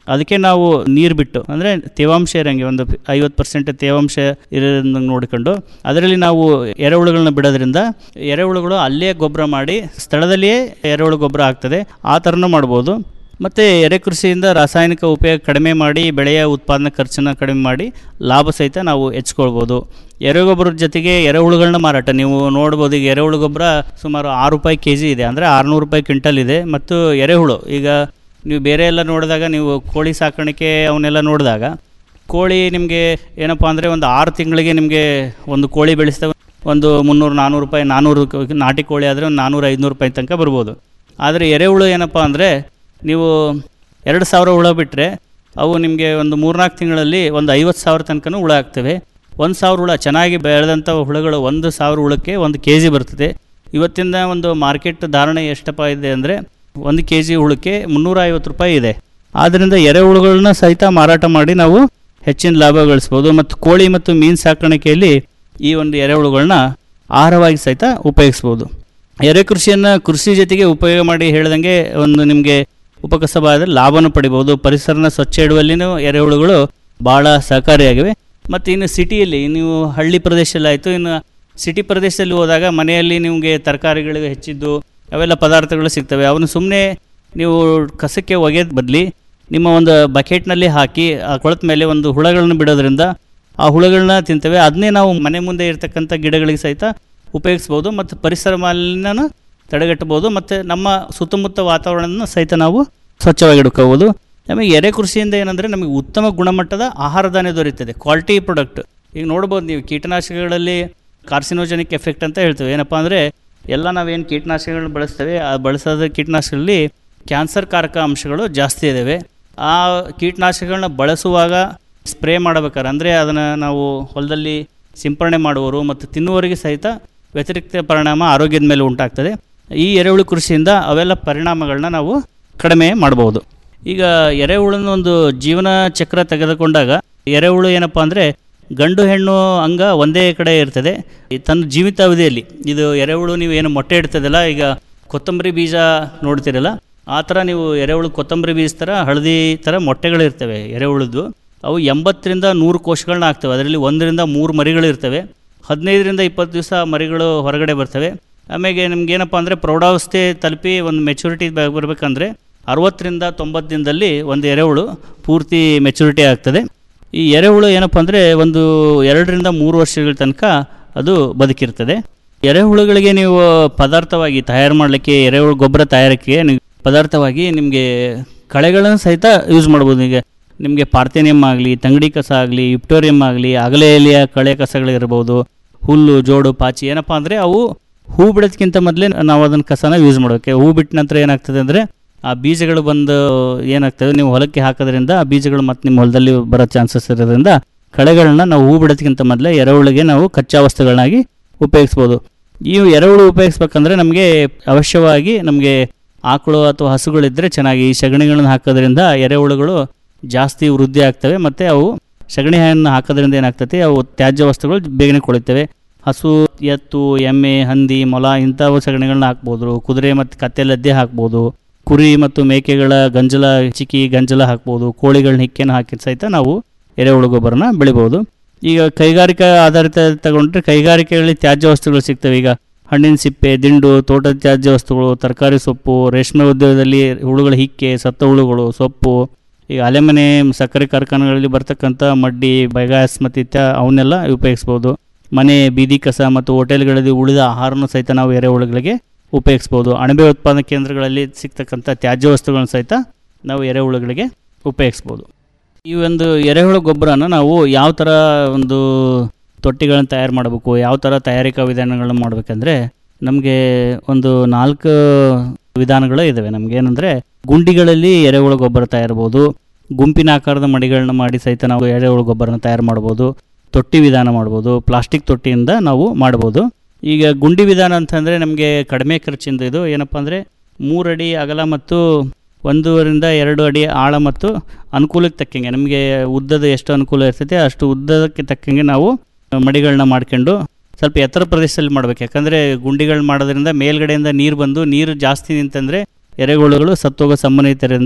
ಅದಕ್ಕೆ ನಾವು ನೀರು ಬಿಟ್ಟು ಅಂದರೆ ತೇವಾಂಶ ಇರೋಂಗೆ ಒಂದು ಐವತ್ತು ಪರ್ಸೆಂಟ್ ತೇವಾಂಶ ಇರೋದನ್ನ ನೋಡಿಕೊಂಡು ಅದರಲ್ಲಿ ನಾವು ಎರೆಹುಳುಗಳನ್ನ ಬಿಡೋದ್ರಿಂದ ಎರೆಹುಳುಗಳು ಅಲ್ಲೇ ಗೊಬ್ಬರ ಮಾಡಿ ಸ್ಥಳದಲ್ಲಿಯೇ ಎರೆಹುಳು ಗೊಬ್ಬರ ಆಗ್ತದೆ ಆ ಥರನೂ ಮಾಡ್ಬೋದು ಮತ್ತು ಎರೆಕೃಷಿಯಿಂದ ರಾಸಾಯನಿಕ ಉಪಯೋಗ ಕಡಿಮೆ ಮಾಡಿ ಬೆಳೆಯ ಉತ್ಪಾದನಾ ಖರ್ಚನ್ನು ಕಡಿಮೆ ಮಾಡಿ ಲಾಭ ಸಹಿತ ನಾವು ಹೆಚ್ಕೊಳ್ಬೋದು ಎರೆಗೊಬ್ಬರದ ಜೊತೆಗೆ ಎರೆಹುಳುಗಳನ್ನ ಮಾರಾಟ ನೀವು ನೋಡ್ಬೋದು ಈಗ ಎರೆಹುಳು ಗೊಬ್ಬರ ಸುಮಾರು ಆರು ರೂಪಾಯಿ ಕೆ ಜಿ ಇದೆ ಅಂದರೆ ಆರುನೂರು ರೂಪಾಯಿ ಕ್ವಿಂಟಲ್ ಇದೆ ಮತ್ತು ಎರೆಹುಳು ಈಗ ನೀವು ಬೇರೆ ಎಲ್ಲ ನೋಡಿದಾಗ ನೀವು ಕೋಳಿ ಸಾಕಾಣಿಕೆ ಅವನ್ನೆಲ್ಲ ನೋಡಿದಾಗ ಕೋಳಿ ನಿಮಗೆ ಏನಪ್ಪ ಅಂದರೆ ಒಂದು ಆರು ತಿಂಗಳಿಗೆ ನಿಮಗೆ ಒಂದು ಕೋಳಿ ಬೆಳೆಸ್ತವೆ ಒಂದು ಮುನ್ನೂರು ನಾನ್ನೂರು ರೂಪಾಯಿ ನಾನ್ನೂರು ಕ- ನಾಟಿ ಕೋಳಿ ಆದರೆ ಒಂದು ನಾನ್ನೂರು ಐದುನೂರು ರೂಪಾಯಿ ತನಕ ಬರ್ಬೋದು ಆದರೆ ಎರೆಹುಳು ಏನಪ್ಪ ಅಂದರೆ ನೀವು ಎರಡು ಸಾವಿರ ಹುಳ ಬಿಟ್ಟರೆ ಅವು ನಿಮಗೆ ಒಂದು ಮೂರ್ನಾಲ್ಕು ತಿಂಗಳಲ್ಲಿ ಒಂದು ಐವತ್ತು ಸಾವಿರ ತನಕನೂ ಹುಳ ಆಗ್ತವೆ ಒಂದು ಸಾವಿರ ಹುಳ ಚೆನ್ನಾಗಿ ಬೆಳೆದಂಥ ಹುಳುಗಳು ಒಂದು ಸಾವಿರ ಹುಳಕ್ಕೆ ಒಂದು ಕೆ ಜಿ ಬರ್ತದೆ ಇವತ್ತಿನ ಒಂದು ಮಾರ್ಕೆಟ್ ಧಾರಣೆ ಎಷ್ಟಪ್ಪ ಇದೆ ಅಂದರೆ ಒಂದು ಕೆ ಜಿ ಹುಳಕ್ಕೆ ಮುನ್ನೂರ ಐವತ್ತು ರೂಪಾಯಿ ಇದೆ ಆದ್ದರಿಂದ ಎರೆಹುಳುಗಳನ್ನ ಸಹಿತ ಮಾರಾಟ ಮಾಡಿ ನಾವು ಹೆಚ್ಚಿನ ಲಾಭ ಗಳಿಸ್ಬೋದು ಮತ್ತು ಕೋಳಿ ಮತ್ತು ಮೀನು ಸಾಕಾಣಿಕೆಯಲ್ಲಿ ಈ ಒಂದು ಎರೆಹುಳುಗಳನ್ನ ಆಹಾರವಾಗಿ ಸಹಿತ ಉಪಯೋಗಿಸ್ಬೋದು ಎರೆ ಕೃಷಿಯನ್ನು ಕೃಷಿ ಜೊತೆಗೆ ಉಪಯೋಗ ಮಾಡಿ ಹೇಳ್ದಂಗೆ ಒಂದು ನಿಮಗೆ ಉಪಕಸಬ ಆದರೆ ಲಾಭನೂ ಪಡಿಬೋದು ಪರಿಸರನ ಸ್ವಚ್ಛ ಇಡುವಲ್ಲಿನೂ ಎರೆಹುಳುಗಳು ಭಾಳ ಸಹಕಾರಿಯಾಗಿವೆ ಮತ್ತು ಇನ್ನು ಸಿಟಿಯಲ್ಲಿ ನೀವು ಹಳ್ಳಿ ಪ್ರದೇಶದಲ್ಲಿ ಆಯಿತು ಇನ್ನು ಸಿಟಿ ಪ್ರದೇಶದಲ್ಲಿ ಹೋದಾಗ ಮನೆಯಲ್ಲಿ ನಿಮಗೆ ತರಕಾರಿಗಳು ಹೆಚ್ಚಿದ್ದು ಅವೆಲ್ಲ ಪದಾರ್ಥಗಳು ಸಿಗ್ತವೆ ಅವನು ಸುಮ್ಮನೆ ನೀವು ಕಸಕ್ಕೆ ಒಗೆಯೋದು ಬದಲಿ ನಿಮ್ಮ ಒಂದು ಬಕೆಟ್ನಲ್ಲಿ ಹಾಕಿ ಆ ಕೊಳತ ಮೇಲೆ ಒಂದು ಹುಳಗಳನ್ನು ಬಿಡೋದ್ರಿಂದ ಆ ಹುಳುಗಳನ್ನ ತಿಂತವೆ ಅದನ್ನೇ ನಾವು ಮನೆ ಮುಂದೆ ಇರ್ತಕ್ಕಂಥ ಗಿಡಗಳಿಗೆ ಸಹಿತ ಉಪಯೋಗಿಸ್ಬೋದು ಮತ್ತು ಪರಿಸರ ಮಾಲಿನ್ಯನ ತಡೆಗಟ್ಟಬೋದು ಮತ್ತು ನಮ್ಮ ಸುತ್ತಮುತ್ತ ವಾತಾವರಣನ ಸಹಿತ ನಾವು ಸ್ವಚ್ಛವಾಗಿ ಇಟ್ಕೋಬೋದು ನಮಗೆ ಎರೆ ಕೃಷಿಯಿಂದ ಏನಂದರೆ ನಮಗೆ ಉತ್ತಮ ಗುಣಮಟ್ಟದ ಆಹಾರ ಧಾನ್ಯ ದೊರೆಯುತ್ತದೆ ಕ್ವಾಲಿಟಿ ಪ್ರಾಡಕ್ಟ್ ಈಗ ನೋಡ್ಬೋದು ನೀವು ಕೀಟನಾಶಕಗಳಲ್ಲಿ ಕಾರ್ಸಿನೋಜೆನಿಕ್ ಎಫೆಕ್ಟ್ ಅಂತ ಹೇಳ್ತೇವೆ ಏನಪ್ಪ ಅಂದರೆ ಎಲ್ಲ ನಾವೇನು ಕೀಟನಾಶಕಗಳನ್ನ ಬಳಸ್ತೇವೆ ಆ ಬಳಸೋದ ಕೀಟನಾಶಕಗಳಲ್ಲಿ ಕ್ಯಾನ್ಸರ್ ಕಾರಕ ಅಂಶಗಳು ಜಾಸ್ತಿ ಇದ್ದಾವೆ ಆ ಕೀಟನಾಶಕಗಳನ್ನ ಬಳಸುವಾಗ ಸ್ಪ್ರೇ ಮಾಡಬೇಕಾದ್ರೆ ಅಂದರೆ ಅದನ್ನು ನಾವು ಹೊಲದಲ್ಲಿ ಸಿಂಪರಣೆ ಮಾಡುವವರು ಮತ್ತು ತಿನ್ನುವವರಿಗೆ ಸಹಿತ ವ್ಯತಿರಿಕ್ತ ಪರಿಣಾಮ ಆರೋಗ್ಯದ ಮೇಲೆ ಉಂಟಾಗ್ತದೆ ಈ ಎರೆಹುಳು ಕೃಷಿಯಿಂದ ಅವೆಲ್ಲ ಪರಿಣಾಮಗಳನ್ನ ನಾವು ಕಡಿಮೆ ಮಾಡ್ಬೋದು ಈಗ ಎರೆಹುಳಿನ ಒಂದು ಜೀವನ ಚಕ್ರ ತೆಗೆದುಕೊಂಡಾಗ ಎರೆಹುಳು ಏನಪ್ಪ ಅಂದರೆ ಗಂಡು ಹೆಣ್ಣು ಅಂಗ ಒಂದೇ ಕಡೆ ಇರ್ತದೆ ಈ ತನ್ನ ಜೀವಿತಾವಧಿಯಲ್ಲಿ ಇದು ಎರೆಹುಳು ನೀವು ಏನು ಮೊಟ್ಟೆ ಇಡ್ತದಲ್ಲ ಈಗ ಕೊತ್ತಂಬರಿ ಬೀಜ ನೋಡ್ತಿರಲ್ಲ ಆ ಥರ ನೀವು ಎರೆಹುಳು ಕೊತ್ತಂಬರಿ ಬೀಜ ಥರ ಹಳದಿ ಥರ ಮೊಟ್ಟೆಗಳಿರ್ತವೆ ಎರೆಹುಳದ್ದು ಅವು ಎಂಬತ್ತರಿಂದ ನೂರು ಕೋಶಗಳನ್ನ ಆಗ್ತವೆ ಅದರಲ್ಲಿ ಒಂದರಿಂದ ಮೂರು ಮರಿಗಳು ಇರ್ತವೆ ಹದಿನೈದರಿಂದ ಇಪ್ಪತ್ತು ದಿವಸ ಮರಿಗಳು ಹೊರಗಡೆ ಬರ್ತವೆ ಆಮೇಲೆ ನಿಮ್ಗೆ ಏನಪ್ಪ ಅಂದರೆ ಪ್ರೌಢಾವಸ್ಥೆ ತಲುಪಿ ಒಂದು ಮೆಚುರಿಟಿ ಬರಬೇಕಂದ್ರೆ ಅರವತ್ತರಿಂದ ತೊಂಬತ್ತು ದಿನದಲ್ಲಿ ಒಂದು ಎರೆಹುಳು ಪೂರ್ತಿ ಮೆಚುರಿಟಿ ಆಗ್ತದೆ ಈ ಎರೆಹುಳು ಏನಪ್ಪ ಅಂದರೆ ಒಂದು ಎರಡರಿಂದ ಮೂರು ವರ್ಷಗಳ ತನಕ ಅದು ಬದುಕಿರ್ತದೆ ಎರೆಹುಳುಗಳಿಗೆ ನೀವು ಪದಾರ್ಥವಾಗಿ ತಯಾರು ಮಾಡಲಿಕ್ಕೆ ಎರೆಹುಳು ಗೊಬ್ಬರ ತಯಾರಿಕೆಗೆ ನೀವು ಪದಾರ್ಥವಾಗಿ ನಿಮಗೆ ಕಳೆಗಳನ್ನು ಸಹಿತ ಯೂಸ್ ಮಾಡ್ಬೋದು ಈಗ ನಿಮಗೆ ಪಾರ್ಥೇನಿಯಂ ಆಗಲಿ ತಂಗಡಿ ಕಸ ಆಗಲಿ ಇಪ್ಟೋರಿಯಂ ಆಗಲಿ ಅಗಲೆ ಎಲೆಯ ಕಳೆ ಕಸಗಳಿರ್ಬೋದು ಹುಲ್ಲು ಜೋಡು ಪಾಚಿ ಏನಪ್ಪ ಅಂದರೆ ಅವು ಹೂ ಬಿಡೋದಕ್ಕಿಂತ ಮೊದಲೇ ನಾವು ಅದನ್ನು ಕಸನ ಯೂಸ್ ಮಾಡೋಕ್ಕೆ ಹೂ ಬಿಟ್ಟ ನಂತರ ಏನಾಗ್ತದೆ ಅಂದರೆ ಆ ಬೀಜಗಳು ಬಂದು ಏನಾಗ್ತದೆ ನೀವು ಹೊಲಕ್ಕೆ ಹಾಕೋದ್ರಿಂದ ಆ ಬೀಜಗಳು ಮತ್ತೆ ನಿಮ್ಮ ಹೊಲದಲ್ಲಿ ಬರೋ ಚಾನ್ಸಸ್ ಇರೋದ್ರಿಂದ ಕಳೆಗಳನ್ನ ನಾವು ಹೂ ಬಿಡೋದಕ್ಕಿಂತ ಮೊದಲೇ ಎರೆಹುಳಿಗೆ ನಾವು ಕಚ್ಚಾ ವಸ್ತುಗಳನ್ನಾಗಿ ಉಪಯೋಗಿಸ್ಬೋದು ಈ ಎರೆಹುಳು ಉಪಯೋಗಿಸ್ಬೇಕಂದ್ರೆ ನಮಗೆ ಅವಶ್ಯವಾಗಿ ನಮಗೆ ಆಕಳು ಅಥವಾ ಹಸುಗಳಿದ್ದರೆ ಚೆನ್ನಾಗಿ ಈ ಸಗಣಿಗಳನ್ನು ಹಾಕೋದ್ರಿಂದ ಎರೆಹುಳುಗಳು ಜಾಸ್ತಿ ವೃದ್ಧಿ ಆಗ್ತವೆ ಮತ್ತು ಅವು ಸಗಣಿ ಹಣ್ಣು ಹಾಕೋದ್ರಿಂದ ಏನಾಗ್ತದೆ ಅವು ತ್ಯಾಜ್ಯ ವಸ್ತುಗಳು ಬೇಗನೆ ಕೊಳಿತವೆ ಹಸು ಎತ್ತು ಎಮ್ಮೆ ಹಂದಿ ಮೊಲ ಇಂಥವು ಸಗಣಿಗಳನ್ನ ಹಾಕ್ಬೋದು ಕುದುರೆ ಮತ್ತು ಕತ್ತೆ ಲದ್ದೆ ಹಾಕ್ಬೋದು ಕುರಿ ಮತ್ತು ಮೇಕೆಗಳ ಗಂಜಲ ಚಿಕ್ಕಿ ಗಂಜಲ ಹಾಕ್ಬೋದು ಕೋಳಿಗಳನ್ನ ಹಿಕ್ಕೆನ ಹಾಕಿ ಸಹಿತ ನಾವು ಎರೆಹುಳು ಗೊಬ್ಬರನ ಬೆಳಿಬೋದು ಈಗ ಕೈಗಾರಿಕಾ ಆಧಾರಿತ ತಗೊಂಡ್ರೆ ಕೈಗಾರಿಕೆಗಳಲ್ಲಿ ತ್ಯಾಜ್ಯ ವಸ್ತುಗಳು ಸಿಗ್ತವೆ ಈಗ ಹಣ್ಣಿನ ಸಿಪ್ಪೆ ದಿಂಡು ತೋಟದ ತ್ಯಾಜ್ಯ ವಸ್ತುಗಳು ತರಕಾರಿ ಸೊಪ್ಪು ರೇಷ್ಮೆ ಉದ್ಯೋಗದಲ್ಲಿ ಹುಳುಗಳ ಹಿಕ್ಕೆ ಸತ್ತ ಹುಳುಗಳು ಸೊಪ್ಪು ಈಗ ಅಲೆಮನೆ ಸಕ್ಕರೆ ಕಾರ್ಖಾನೆಗಳಲ್ಲಿ ಬರ್ತಕ್ಕಂಥ ಮಡ್ಡಿ ಬೈಗಾಸ್ ಮತ್ತು ಇತ್ಯ ಅವನ್ನೆಲ್ಲ ಉಪಯೋಗಿಸ್ಬೋದು ಮನೆ ಬೀದಿ ಕಸ ಮತ್ತು ಹೋಟೆಲ್ಗಳಲ್ಲಿ ಉಳಿದ ಆಹಾರನೂ ಸಹಿತ ನಾವು ಎರೆಹುಳುಗಳಿಗೆ ಉಪಯೋಗಿಸ್ಬೋದು ಅಣಬೆ ಉತ್ಪಾದನಾ ಕೇಂದ್ರಗಳಲ್ಲಿ ಸಿಗ್ತಕ್ಕಂಥ ತ್ಯಾಜ್ಯ ವಸ್ತುಗಳನ್ನು ಸಹಿತ ನಾವು ಎರೆಹುಳುಗಳಿಗೆ ಉಪಯೋಗಿಸ್ಬೋದು ಈ ಒಂದು ಎರೆಹುಳು ಗೊಬ್ಬರನ ನಾವು ಯಾವ ಥರ ಒಂದು ತೊಟ್ಟಿಗಳನ್ನು ತಯಾರು ಮಾಡಬೇಕು ಯಾವ ಥರ ತಯಾರಿಕಾ ವಿಧಾನಗಳನ್ನ ಮಾಡಬೇಕಂದ್ರೆ ನಮಗೆ ಒಂದು ನಾಲ್ಕು ವಿಧಾನಗಳು ಇದ್ದಾವೆ ನಮ್ಗೆ ಏನಂದರೆ ಗುಂಡಿಗಳಲ್ಲಿ ಎರೆಹುಳು ಗೊಬ್ಬರ ತಯಾರ್ಬೋದು ಗುಂಪಿನ ಆಕಾರದ ಮಡಿಗಳನ್ನ ಮಾಡಿ ಸಹಿತ ನಾವು ಎರೆಹುಳು ಗೊಬ್ಬರನ ತಯಾರು ಮಾಡ್ಬೋದು ತೊಟ್ಟಿ ವಿಧಾನ ಮಾಡ್ಬೋದು ಪ್ಲಾಸ್ಟಿಕ್ ತೊಟ್ಟಿಯಿಂದ ನಾವು ಮಾಡ್ಬೋದು ಈಗ ಗುಂಡಿ ವಿಧಾನ ಅಂತಂದರೆ ನಮಗೆ ಕಡಿಮೆ ಖರ್ಚಿಂದ ಇದು ಏನಪ್ಪ ಅಂದರೆ ಮೂರಡಿ ಅಗಲ ಮತ್ತು ಒಂದೂವರಿಂದ ಎರಡು ಅಡಿ ಆಳ ಮತ್ತು ಅನುಕೂಲಕ್ಕೆ ತಕ್ಕಂಗೆ ನಮಗೆ ಉದ್ದದ ಎಷ್ಟು ಅನುಕೂಲ ಇರ್ತೈತೆ ಅಷ್ಟು ಉದ್ದಕ್ಕೆ ತಕ್ಕಂಗೆ ನಾವು ಮಡಿಗಳನ್ನ ಮಾಡ್ಕೊಂಡು ಸ್ವಲ್ಪ ಎತ್ತರ ಪ್ರದೇಶದಲ್ಲಿ ಮಾಡ್ಬೇಕು ಯಾಕಂದರೆ ಗುಂಡಿಗಳು ಮಾಡೋದ್ರಿಂದ ಮೇಲ್ಗಡೆಯಿಂದ ನೀರು ಬಂದು ನೀರು ಜಾಸ್ತಿ ನಿಂತಂದರೆ ಎರೆಹುಳುಗಳು ಸತ್ತೋಗೋ ಸಂಬಂಧಿತರಿಂದ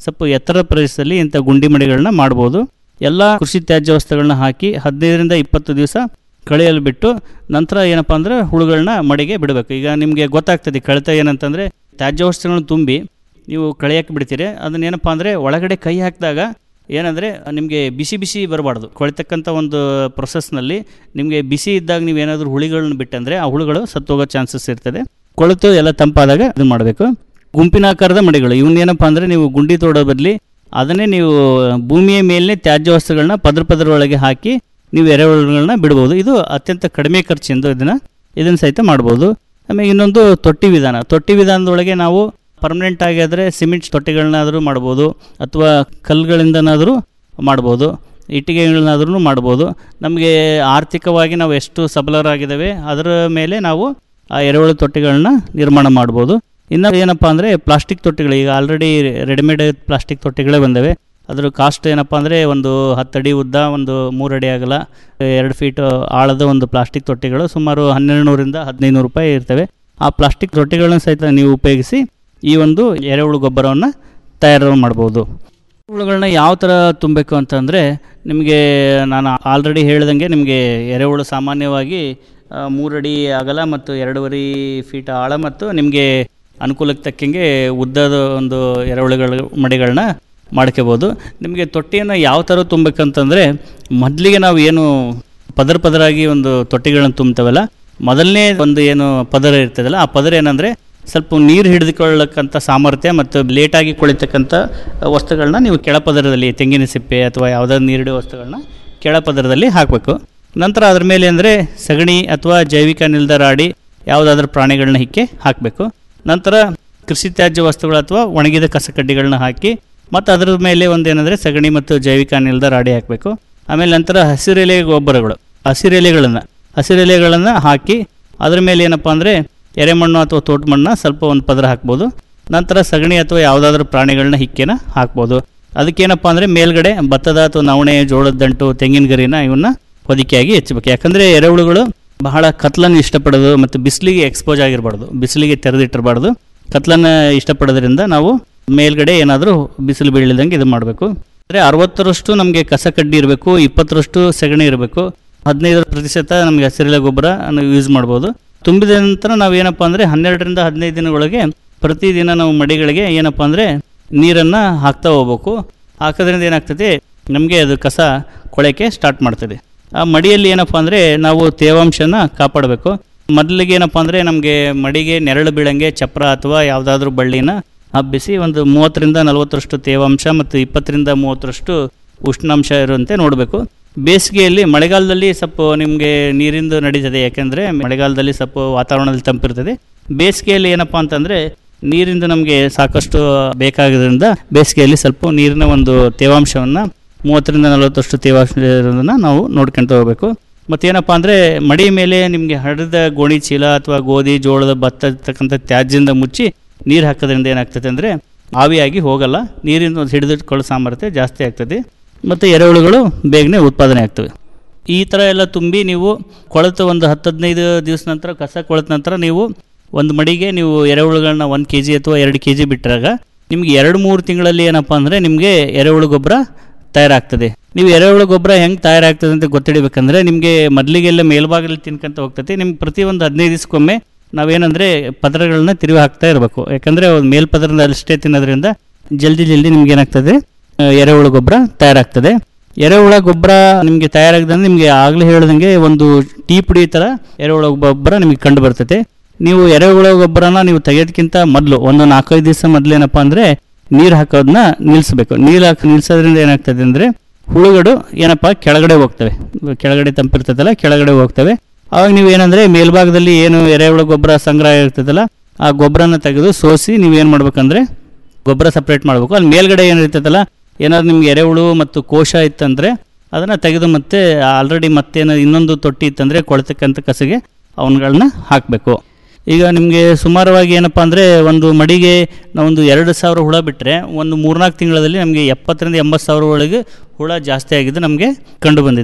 ಸ್ವಲ್ಪ ಎತ್ತರ ಪ್ರದೇಶದಲ್ಲಿ ಇಂಥ ಗುಂಡಿ ಮಡಿಗಳನ್ನ ಮಾಡ್ಬೋದು ಎಲ್ಲ ಕೃಷಿ ತ್ಯಾಜ್ಯ ವಸ್ತುಗಳನ್ನ ಹಾಕಿ ಹದಿನೈದರಿಂದ ಇಪ್ಪತ್ತು ದಿವಸ ಕಳೆಯಲು ಬಿಟ್ಟು ನಂತರ ಏನಪ್ಪ ಅಂದರೆ ಹುಳುಗಳನ್ನ ಮಡಿಗೆ ಬಿಡಬೇಕು ಈಗ ನಿಮಗೆ ಗೊತ್ತಾಗ್ತದೆ ಕಳೆತ ಏನಂತಂದರೆ ತ್ಯಾಜ್ಯ ವಸ್ತುಗಳನ್ನ ತುಂಬಿ ನೀವು ಕಳೆಯಕ್ಕೆ ಬಿಡ್ತೀರಿ ಅದನ್ನೇನಪ್ಪ ಅಂದರೆ ಒಳಗಡೆ ಕೈ ಹಾಕಿದಾಗ ಏನಂದರೆ ನಿಮಗೆ ಬಿಸಿ ಬಿಸಿ ಬರಬಾರ್ದು ಕೊಳಿತಕ್ಕಂಥ ಒಂದು ಪ್ರೊಸೆಸ್ನಲ್ಲಿ ನಿಮಗೆ ಬಿಸಿ ಇದ್ದಾಗ ನೀವು ಏನಾದರೂ ಹುಳಿಗಳನ್ನ ಬಿಟ್ಟಂದರೆ ಆ ಹುಳುಗಳು ಸತ್ತೋಗೋ ಚಾನ್ಸಸ್ ಇರ್ತದೆ ಕೊಳೆತು ಎಲ್ಲ ತಂಪಾದಾಗ ಇದು ಮಾಡಬೇಕು ಗುಂಪಿನಾಕಾರದ ಮಡಿಗಳು ಇವನ್ನೇನಪ್ಪ ಅಂದರೆ ನೀವು ಗುಂಡಿ ತೋಡೋ ಬದಲಿ ಅದನ್ನೇ ನೀವು ಭೂಮಿಯ ಮೇಲೇ ತ್ಯಾಜ್ಯ ವಸ್ತುಗಳನ್ನ ಪದ್ರ ಪದ್ರ ಒಳಗೆ ಹಾಕಿ ನೀವು ಎರೆಹುಳುಗಳನ್ನ ಬಿಡ್ಬೋದು ಇದು ಅತ್ಯಂತ ಕಡಿಮೆ ಖರ್ಚಿಂದು ಇದನ್ನು ಇದನ್ನು ಸಹಿತ ಮಾಡ್ಬೋದು ಆಮೇಲೆ ಇನ್ನೊಂದು ತೊಟ್ಟಿ ವಿಧಾನ ತೊಟ್ಟಿ ವಿಧಾನದೊಳಗೆ ನಾವು ಪರ್ಮನೆಂಟ್ ಆಗಿದ್ರೆ ಸಿಮೆಂಟ್ ತೊಟ್ಟಿಗಳನ್ನಾದರೂ ಮಾಡ್ಬೋದು ಅಥವಾ ಕಲ್ಲುಗಳಿಂದನಾದರೂ ಮಾಡ್ಬೋದು ಇಟ್ಟಿಗೆಗಳನ್ನಾದ್ರೂ ಮಾಡ್ಬೋದು ನಮಗೆ ಆರ್ಥಿಕವಾಗಿ ನಾವು ಎಷ್ಟು ಸಬಲರಾಗಿದ್ದೇವೆ ಅದರ ಮೇಲೆ ನಾವು ಆ ಎರೆಹುಳು ತೊಟ್ಟಿಗಳನ್ನ ನಿರ್ಮಾಣ ಮಾಡ್ಬೋದು ಇನ್ನು ಏನಪ್ಪ ಅಂದರೆ ಪ್ಲಾಸ್ಟಿಕ್ ತೊಟ್ಟಿಗಳು ಈಗ ಆಲ್ರೆಡಿ ರೆಡಿಮೇಡ್ ಪ್ಲಾಸ್ಟಿಕ್ ತೊಟ್ಟಿಗಳೇ ಬಂದವೆ ಅದ್ರ ಕಾಸ್ಟ್ ಏನಪ್ಪ ಅಂದರೆ ಒಂದು ಹತ್ತಡಿ ಉದ್ದ ಒಂದು ಮೂರು ಅಡಿ ಆಗಲ್ಲ ಎರಡು ಫೀಟ್ ಆಳದ ಒಂದು ಪ್ಲಾಸ್ಟಿಕ್ ತೊಟ್ಟಿಗಳು ಸುಮಾರು ಹನ್ನೆರಡು ನೂರಿಂದ ಹದಿನೈದು ನೂರು ರೂಪಾಯಿ ಇರ್ತವೆ ಆ ಪ್ಲಾಸ್ಟಿಕ್ ತೊಟ್ಟಿಗಳನ್ನ ಸಹಿತ ನೀವು ಉಪಯೋಗಿಸಿ ಈ ಒಂದು ಎರೆಹುಳು ಗೊಬ್ಬರವನ್ನು ತಯಾರು ಮಾಡ್ಬೋದು ಹುಳುಗಳನ್ನ ಯಾವ ಥರ ತುಂಬಬೇಕು ಅಂತಂದರೆ ನಿಮಗೆ ನಾನು ಆಲ್ರೆಡಿ ಹೇಳ್ದಂಗೆ ನಿಮಗೆ ಎರೆಹುಳು ಸಾಮಾನ್ಯವಾಗಿ ಆ, ಮೂರಡಿ ಅಗಲ ಮತ್ತು ಎರಡೂವರೆ ಫೀಟ್ ಆಳ ಮತ್ತು ನಿಮಗೆ ಅನುಕೂಲಕ್ಕೆ ತಕ್ಕಂಗೆ ಉದ್ದದ ಒಂದು ಎರೆಹುಳುಗಳ ಮಡಿಗಳನ್ನ ಮಾಡ್ಕೋಬೋದು ನಿಮಗೆ ತೊಟ್ಟಿಯನ್ನು ಯಾವ ಥರ ತುಂಬಬೇಕಂತಂದರೆ ಮೊದಲಿಗೆ ನಾವು ಏನು ಪದರ ಪದರಾಗಿ ಒಂದು ತೊಟ್ಟಿಗಳನ್ನ ತುಂಬ್ತವಲ್ಲ ಮೊದಲನೇ ಒಂದು ಏನು ಪದರ ಇರ್ತದಲ್ಲ ಆ ಪದರ ಏನಂದರೆ ಸ್ವಲ್ಪ ನೀರು ಹಿಡಿದುಕೊಳ್ಳಕ್ಕಂಥ ಸಾಮರ್ಥ್ಯ ಮತ್ತು ಲೇಟಾಗಿ ಕುಳಿತಕ್ಕಂಥ ವಸ್ತುಗಳನ್ನ ನೀವು ಕೆಳಪದರದಲ್ಲಿ ತೆಂಗಿನ ಸಿಪ್ಪೆ ಅಥವಾ ಯಾವುದಾದ್ರು ನೀರಿಡುವ ವಸ್ತುಗಳನ್ನ ಕೆಳಪದರದಲ್ಲಿ ಹಾಕಬೇಕು ನಂತರ ಅದ್ರ ಮೇಲೆ ಅಂದರೆ ಸಗಣಿ ಅಥವಾ ಜೈವಿಕ ನಿರ್ಧಾರ ಆಡಿ ಯಾವುದಾದ್ರೂ ಪ್ರಾಣಿಗಳನ್ನ ಹಿಕ್ಕೆ ಹಾಕಬೇಕು ನಂತರ ಕೃಷಿ ತ್ಯಾಜ್ಯ ವಸ್ತುಗಳು ಅಥವಾ ಒಣಗಿದ ಕಸಕಡ್ಡಿಗಳನ್ನ ಹಾಕಿ ಮತ್ತು ಅದರ ಮೇಲೆ ಒಂದು ಏನಂದರೆ ಸಗಣಿ ಮತ್ತು ಜೈವಿಕ ನಿರ್ಧಾರ ಆಡಿ ಹಾಕಬೇಕು ಆಮೇಲೆ ನಂತರ ಹಸಿರೆಲೆ ಗೊಬ್ಬರಗಳು ಹಸಿರೆಲೆಗಳನ್ನು ಹಸಿರೆಲೆಗಳನ್ನು ಹಾಕಿ ಅದ್ರ ಮೇಲೆ ಏನಪ್ಪ ಅಂದರೆ ಎರೆಮಣ್ಣು ಅಥವಾ ತೋಟ ಮಣ್ಣು ಸ್ವಲ್ಪ ಒಂದು ಪದರ ಹಾಕ್ಬೋದು ನಂತರ ಸಗಣಿ ಅಥವಾ ಯಾವುದಾದ್ರೂ ಪ್ರಾಣಿಗಳನ್ನ ಹಿಕ್ಕೆನ ಹಾಕ್ಬೋದು ಅದಕ್ಕೇನಪ್ಪ ಅಂದರೆ ಮೇಲ್ಗಡೆ ಭತ್ತದ ಅಥವಾ ನವಣೆ ಜೋಳದ ದಂಟು ತೆಂಗಿನ ಗರಿನ ಇವನ್ನ ಹೊದಿಕೆಯಾಗಿ ಹೆಚ್ಚಬೇಕು ಯಾಕಂದರೆ ಎರೆಹುಳುಗಳು ಬಹಳ ಕತ್ಲನ್ನು ಇಷ್ಟಪಡೋದು ಮತ್ತು ಬಿಸಿಲಿಗೆ ಎಕ್ಸ್ಪೋಸ್ ಆಗಿರಬಾರ್ದು ಬಿಸಿಲಿಗೆ ತೆರೆದಿಟ್ಟಿರಬಾರ್ದು ಕತ್ಲನ್ನು ಇಷ್ಟಪಡೋದ್ರಿಂದ ನಾವು ಮೇಲ್ಗಡೆ ಏನಾದರೂ ಬಿಸಿಲು ಬೀಳದಂಗೆ ಇದು ಮಾಡಬೇಕು ಅಂದರೆ ಅರವತ್ತರಷ್ಟು ನಮಗೆ ಕಸ ಕಡ್ಡಿ ಇರಬೇಕು ಇಪ್ಪತ್ತರಷ್ಟು ಸಗಣಿ ಇರಬೇಕು ಹದಿನೈದು ಪ್ರತಿಶತ ನಮಗೆ ಹಸಿರೆಲೆ ಗೊಬ್ಬರ ಯೂಸ್ ಮಾಡ್ಬೋದು ತುಂಬಿದ ನಂತರ ನಾವು ಏನಪ್ಪ ಅಂದರೆ ಹನ್ನೆರಡರಿಂದ ಹದಿನೈದು ದಿನಗಳಿಗೆ ಪ್ರತಿದಿನ ನಾವು ಮಡಿಗಳಿಗೆ ಏನಪ್ಪ ಅಂದರೆ ನೀರನ್ನು ಹಾಕ್ತಾ ಹೋಗ್ಬೇಕು ಹಾಕೋದ್ರಿಂದ ಏನಾಗ್ತದೆ ನಮಗೆ ಅದು ಕಸ ಕೊಳೆಕೆ ಸ್ಟಾರ್ಟ್ ಮಾಡ್ತದೆ ಆ ಮಡಿಯಲ್ಲಿ ಏನಪ್ಪ ಅಂದರೆ ನಾವು ತೇವಾಂಶನ ಕಾಪಾಡಬೇಕು ಮೊದಲಿಗೆ ಏನಪ್ಪ ಅಂದರೆ ನಮಗೆ ಮಡಿಗೆ ನೆರಳು ಬೀಳಂಗೆ ಚಪ್ರ ಅಥವಾ ಯಾವುದಾದ್ರೂ ಬಳ್ಳಿನ ಹಬ್ಬಿಸಿ ಒಂದು ಮೂವತ್ತರಿಂದ ನಲವತ್ತರಷ್ಟು ತೇವಾಂಶ ಮತ್ತು ಇಪ್ಪತ್ತರಿಂದ ಮೂವತ್ತರಷ್ಟು ಉಷ್ಣಾಂಶ ಇರುವಂತೆ ನೋಡಬೇಕು ಬೇಸಿಗೆಯಲ್ಲಿ ಮಳೆಗಾಲದಲ್ಲಿ ಸ್ವಲ್ಪ ನಿಮಗೆ ನೀರಿಂದು ನಡೀತದೆ ಯಾಕೆಂದರೆ ಮಳೆಗಾಲದಲ್ಲಿ ಸ್ವಲ್ಪ ವಾತಾವರಣದಲ್ಲಿ ತಂಪಿರ್ತದೆ ಬೇಸಿಗೆಯಲ್ಲಿ ಏನಪ್ಪ ಅಂತಂದರೆ ನೀರಿಂದ ನಮಗೆ ಸಾಕಷ್ಟು ಬೇಕಾಗೋದ್ರಿಂದ ಬೇಸಿಗೆಯಲ್ಲಿ ಸ್ವಲ್ಪ ನೀರಿನ ಒಂದು ತೇವಾಂಶವನ್ನು ಮೂವತ್ತರಿಂದ ನಲವತ್ತಷ್ಟು ತೇವಾಂಶ ಇರೋದನ್ನು ನಾವು ನೋಡ್ಕೊಂತ ಹೋಗಬೇಕು ಮತ್ತೇನಪ್ಪ ಅಂದರೆ ಮಡಿ ಮೇಲೆ ನಿಮಗೆ ಹರಿದ ಗೋಣಿ ಚೀಲ ಅಥವಾ ಗೋಧಿ ಜೋಳದ ಭತ್ತ ಇರ್ತಕ್ಕಂಥ ತ್ಯಾಜ್ಯದಿಂದ ಮುಚ್ಚಿ ನೀರು ಹಾಕೋದ್ರಿಂದ ಏನಾಗ್ತದೆ ಅಂದರೆ ಆವಿಯಾಗಿ ಹೋಗಲ್ಲ ನೀರಿನ ಒಂದು ಹಿಡಿದಿಟ್ಕೊಳ್ಳೋ ಸಾಮರ್ಥ್ಯ ಜಾಸ್ತಿ ಆಗ್ತದೆ ಮತ್ತು ಎರೆಹುಳುಗಳು ಬೇಗನೆ ಉತ್ಪಾದನೆ ಆಗ್ತವೆ ಈ ಥರ ಎಲ್ಲ ತುಂಬಿ ನೀವು ಕೊಳೆತು ಒಂದು ಹತ್ತು ಹದಿನೈದು ದಿವಸ ನಂತರ ಕಸ ಕೊಳೆತ ನಂತರ ನೀವು ಒಂದು ಮಡಿಗೆ ನೀವು ಎರೆಹುಳುಗಳನ್ನ ಒಂದು ಕೆ ಜಿ ಅಥವಾ ಎರಡು ಕೆ ಜಿ ಬಿಟ್ಟರಾಗ ನಿಮ್ಗೆ ಎರಡು ಮೂರು ತಿಂಗಳಲ್ಲಿ ಏನಪ್ಪ ಅಂದರೆ ನಿಮಗೆ ಎರೆಹುಳು ಗೊಬ್ಬರ ತಯಾರಾಗ್ತದೆ ನೀವು ಎರೆಹುಳು ಗೊಬ್ಬರ ಹೆಂಗೆ ತಯಾರಾಗ್ತದೆ ಅಂತ ಗೊತ್ತಿಡಬೇಕಂದ್ರೆ ನಿಮಗೆ ಮೊದಲಿಗೆಲ್ಲ ಮೇಲ್ಭಾಗದಲ್ಲಿ ತಿನ್ಕೊಂತ ಹೋಗ್ತದೆ ನಿಮ್ಗೆ ಪ್ರತಿ ಒಂದು ಹದಿನೈದು ದಿವಸಕ್ಕೊಮ್ಮೆ ನಾವೇನಂದರೆ ಪದರಗಳನ್ನ ತಿರುವಿ ಹಾಕ್ತಾ ಇರಬೇಕು ಯಾಕಂದರೆ ಒಂದು ಮೇಲ್ಪದರದಲ್ಲಿ ಅಷ್ಟೇ ತಿನ್ನೋದ್ರಿಂದ ಜಲ್ದಿ ಜಲ್ದಿ ನಿಮ್ಗೆ ಏನಾಗ್ತದೆ ಆ, ಎರೆಹುಳು ಗೊಬ್ಬರ ತಯಾರಾಗ್ತದೆ ಎರೆಹುಳ ಗೊಬ್ಬರ ನಿಮಗೆ ತಯಾರಾಗದಂದ್ರೆ ನಿಮಗೆ ಆಗಲೇ ಹೇಳ್ದಂಗೆ ಒಂದು ಟೀ ಪುಡಿ ಥರ ಎರೆಹುಳ ಗೊಬ್ಬರ ನಿಮಗೆ ಕಂಡು ಬರ್ತದೆ ನೀವು ಎರೆಹುಳ ಗೊಬ್ಬರನ ನೀವು ತೆಗೆಯೋದಕ್ಕಿಂತ ಮೊದಲು ಒಂದು ನಾಲ್ಕೈದು ದಿವಸ ಮೊದಲು ಏನಪ್ಪ ಅಂದರೆ ನೀರು ಹಾಕೋದನ್ನ ನಿಲ್ಲಿಸ್ಬೇಕು ನೀರು ಹಾಕಿ ನಿಲ್ಲಿಸೋದ್ರಿಂದ ಏನಾಗ್ತದೆ ಅಂದರೆ ಹುಳುಗಳು ಏನಪ್ಪ ಕೆಳಗಡೆ ಹೋಗ್ತವೆ ಕೆಳಗಡೆ ತಂಪಿರ್ತದಲ್ಲ ಕೆಳಗಡೆ ಹೋಗ್ತವೆ ಆವಾಗ ನೀವು ಏನಂದರೆ ಮೇಲ್ಭಾಗದಲ್ಲಿ ಏನು ಎರೆಹುಳ ಗೊಬ್ಬರ ಸಂಗ್ರಹ ಇರ್ತದಲ್ಲ ಆ ಗೊಬ್ಬರನ ತೆಗೆದು ಸೋಸಿ ನೀವು ಏನು ಮಾಡ್ಬೇಕಂದ್ರೆ ಗೊಬ್ಬರ ಸಪ್ರೇಟ್ ಮಾಡಬೇಕು ಅಲ್ಲಿ ಮೇಲ್ಗಡೆ ಏನಿರ್ತದಲ್ಲ ಏನಾದ್ರು ನಿಮ್ಗೆ ಎರೆಹುಳು ಮತ್ತು ಕೋಶ ಇತ್ತಂದರೆ ಅದನ್ನು ತೆಗೆದು ಮತ್ತೆ ಆಲ್ರೆಡಿ ಮತ್ತೇನು ಇನ್ನೊಂದು ತೊಟ್ಟಿ ಇತ್ತಂದರೆ ಕೊಳ್ತಕ್ಕಂಥ ಕಸಗೆ ಅವನ್ಗಳನ್ನ ಹಾಕಬೇಕು ಈಗ ನಿಮಗೆ ಸುಮಾರವಾಗಿ ಏನಪ್ಪ ಅಂದರೆ ಒಂದು ಮಡಿಗೆ ನಾವೊಂದು ಎರಡು ಸಾವಿರ ಹುಳ ಬಿಟ್ಟರೆ ಒಂದು ಮೂರ್ನಾಲ್ಕು ತಿಂಗಳಲ್ಲಿ ನಮಗೆ ಎಪ್ಪತ್ತರಿಂದ ಎಂಬತ್ತು ಸಾವಿರ ಒಳಗೆ ಹುಳ ಜಾಸ್ತಿ ಆಗಿದ್ದು ನಮಗೆ ಕಂಡು ಬಂದಿದೆ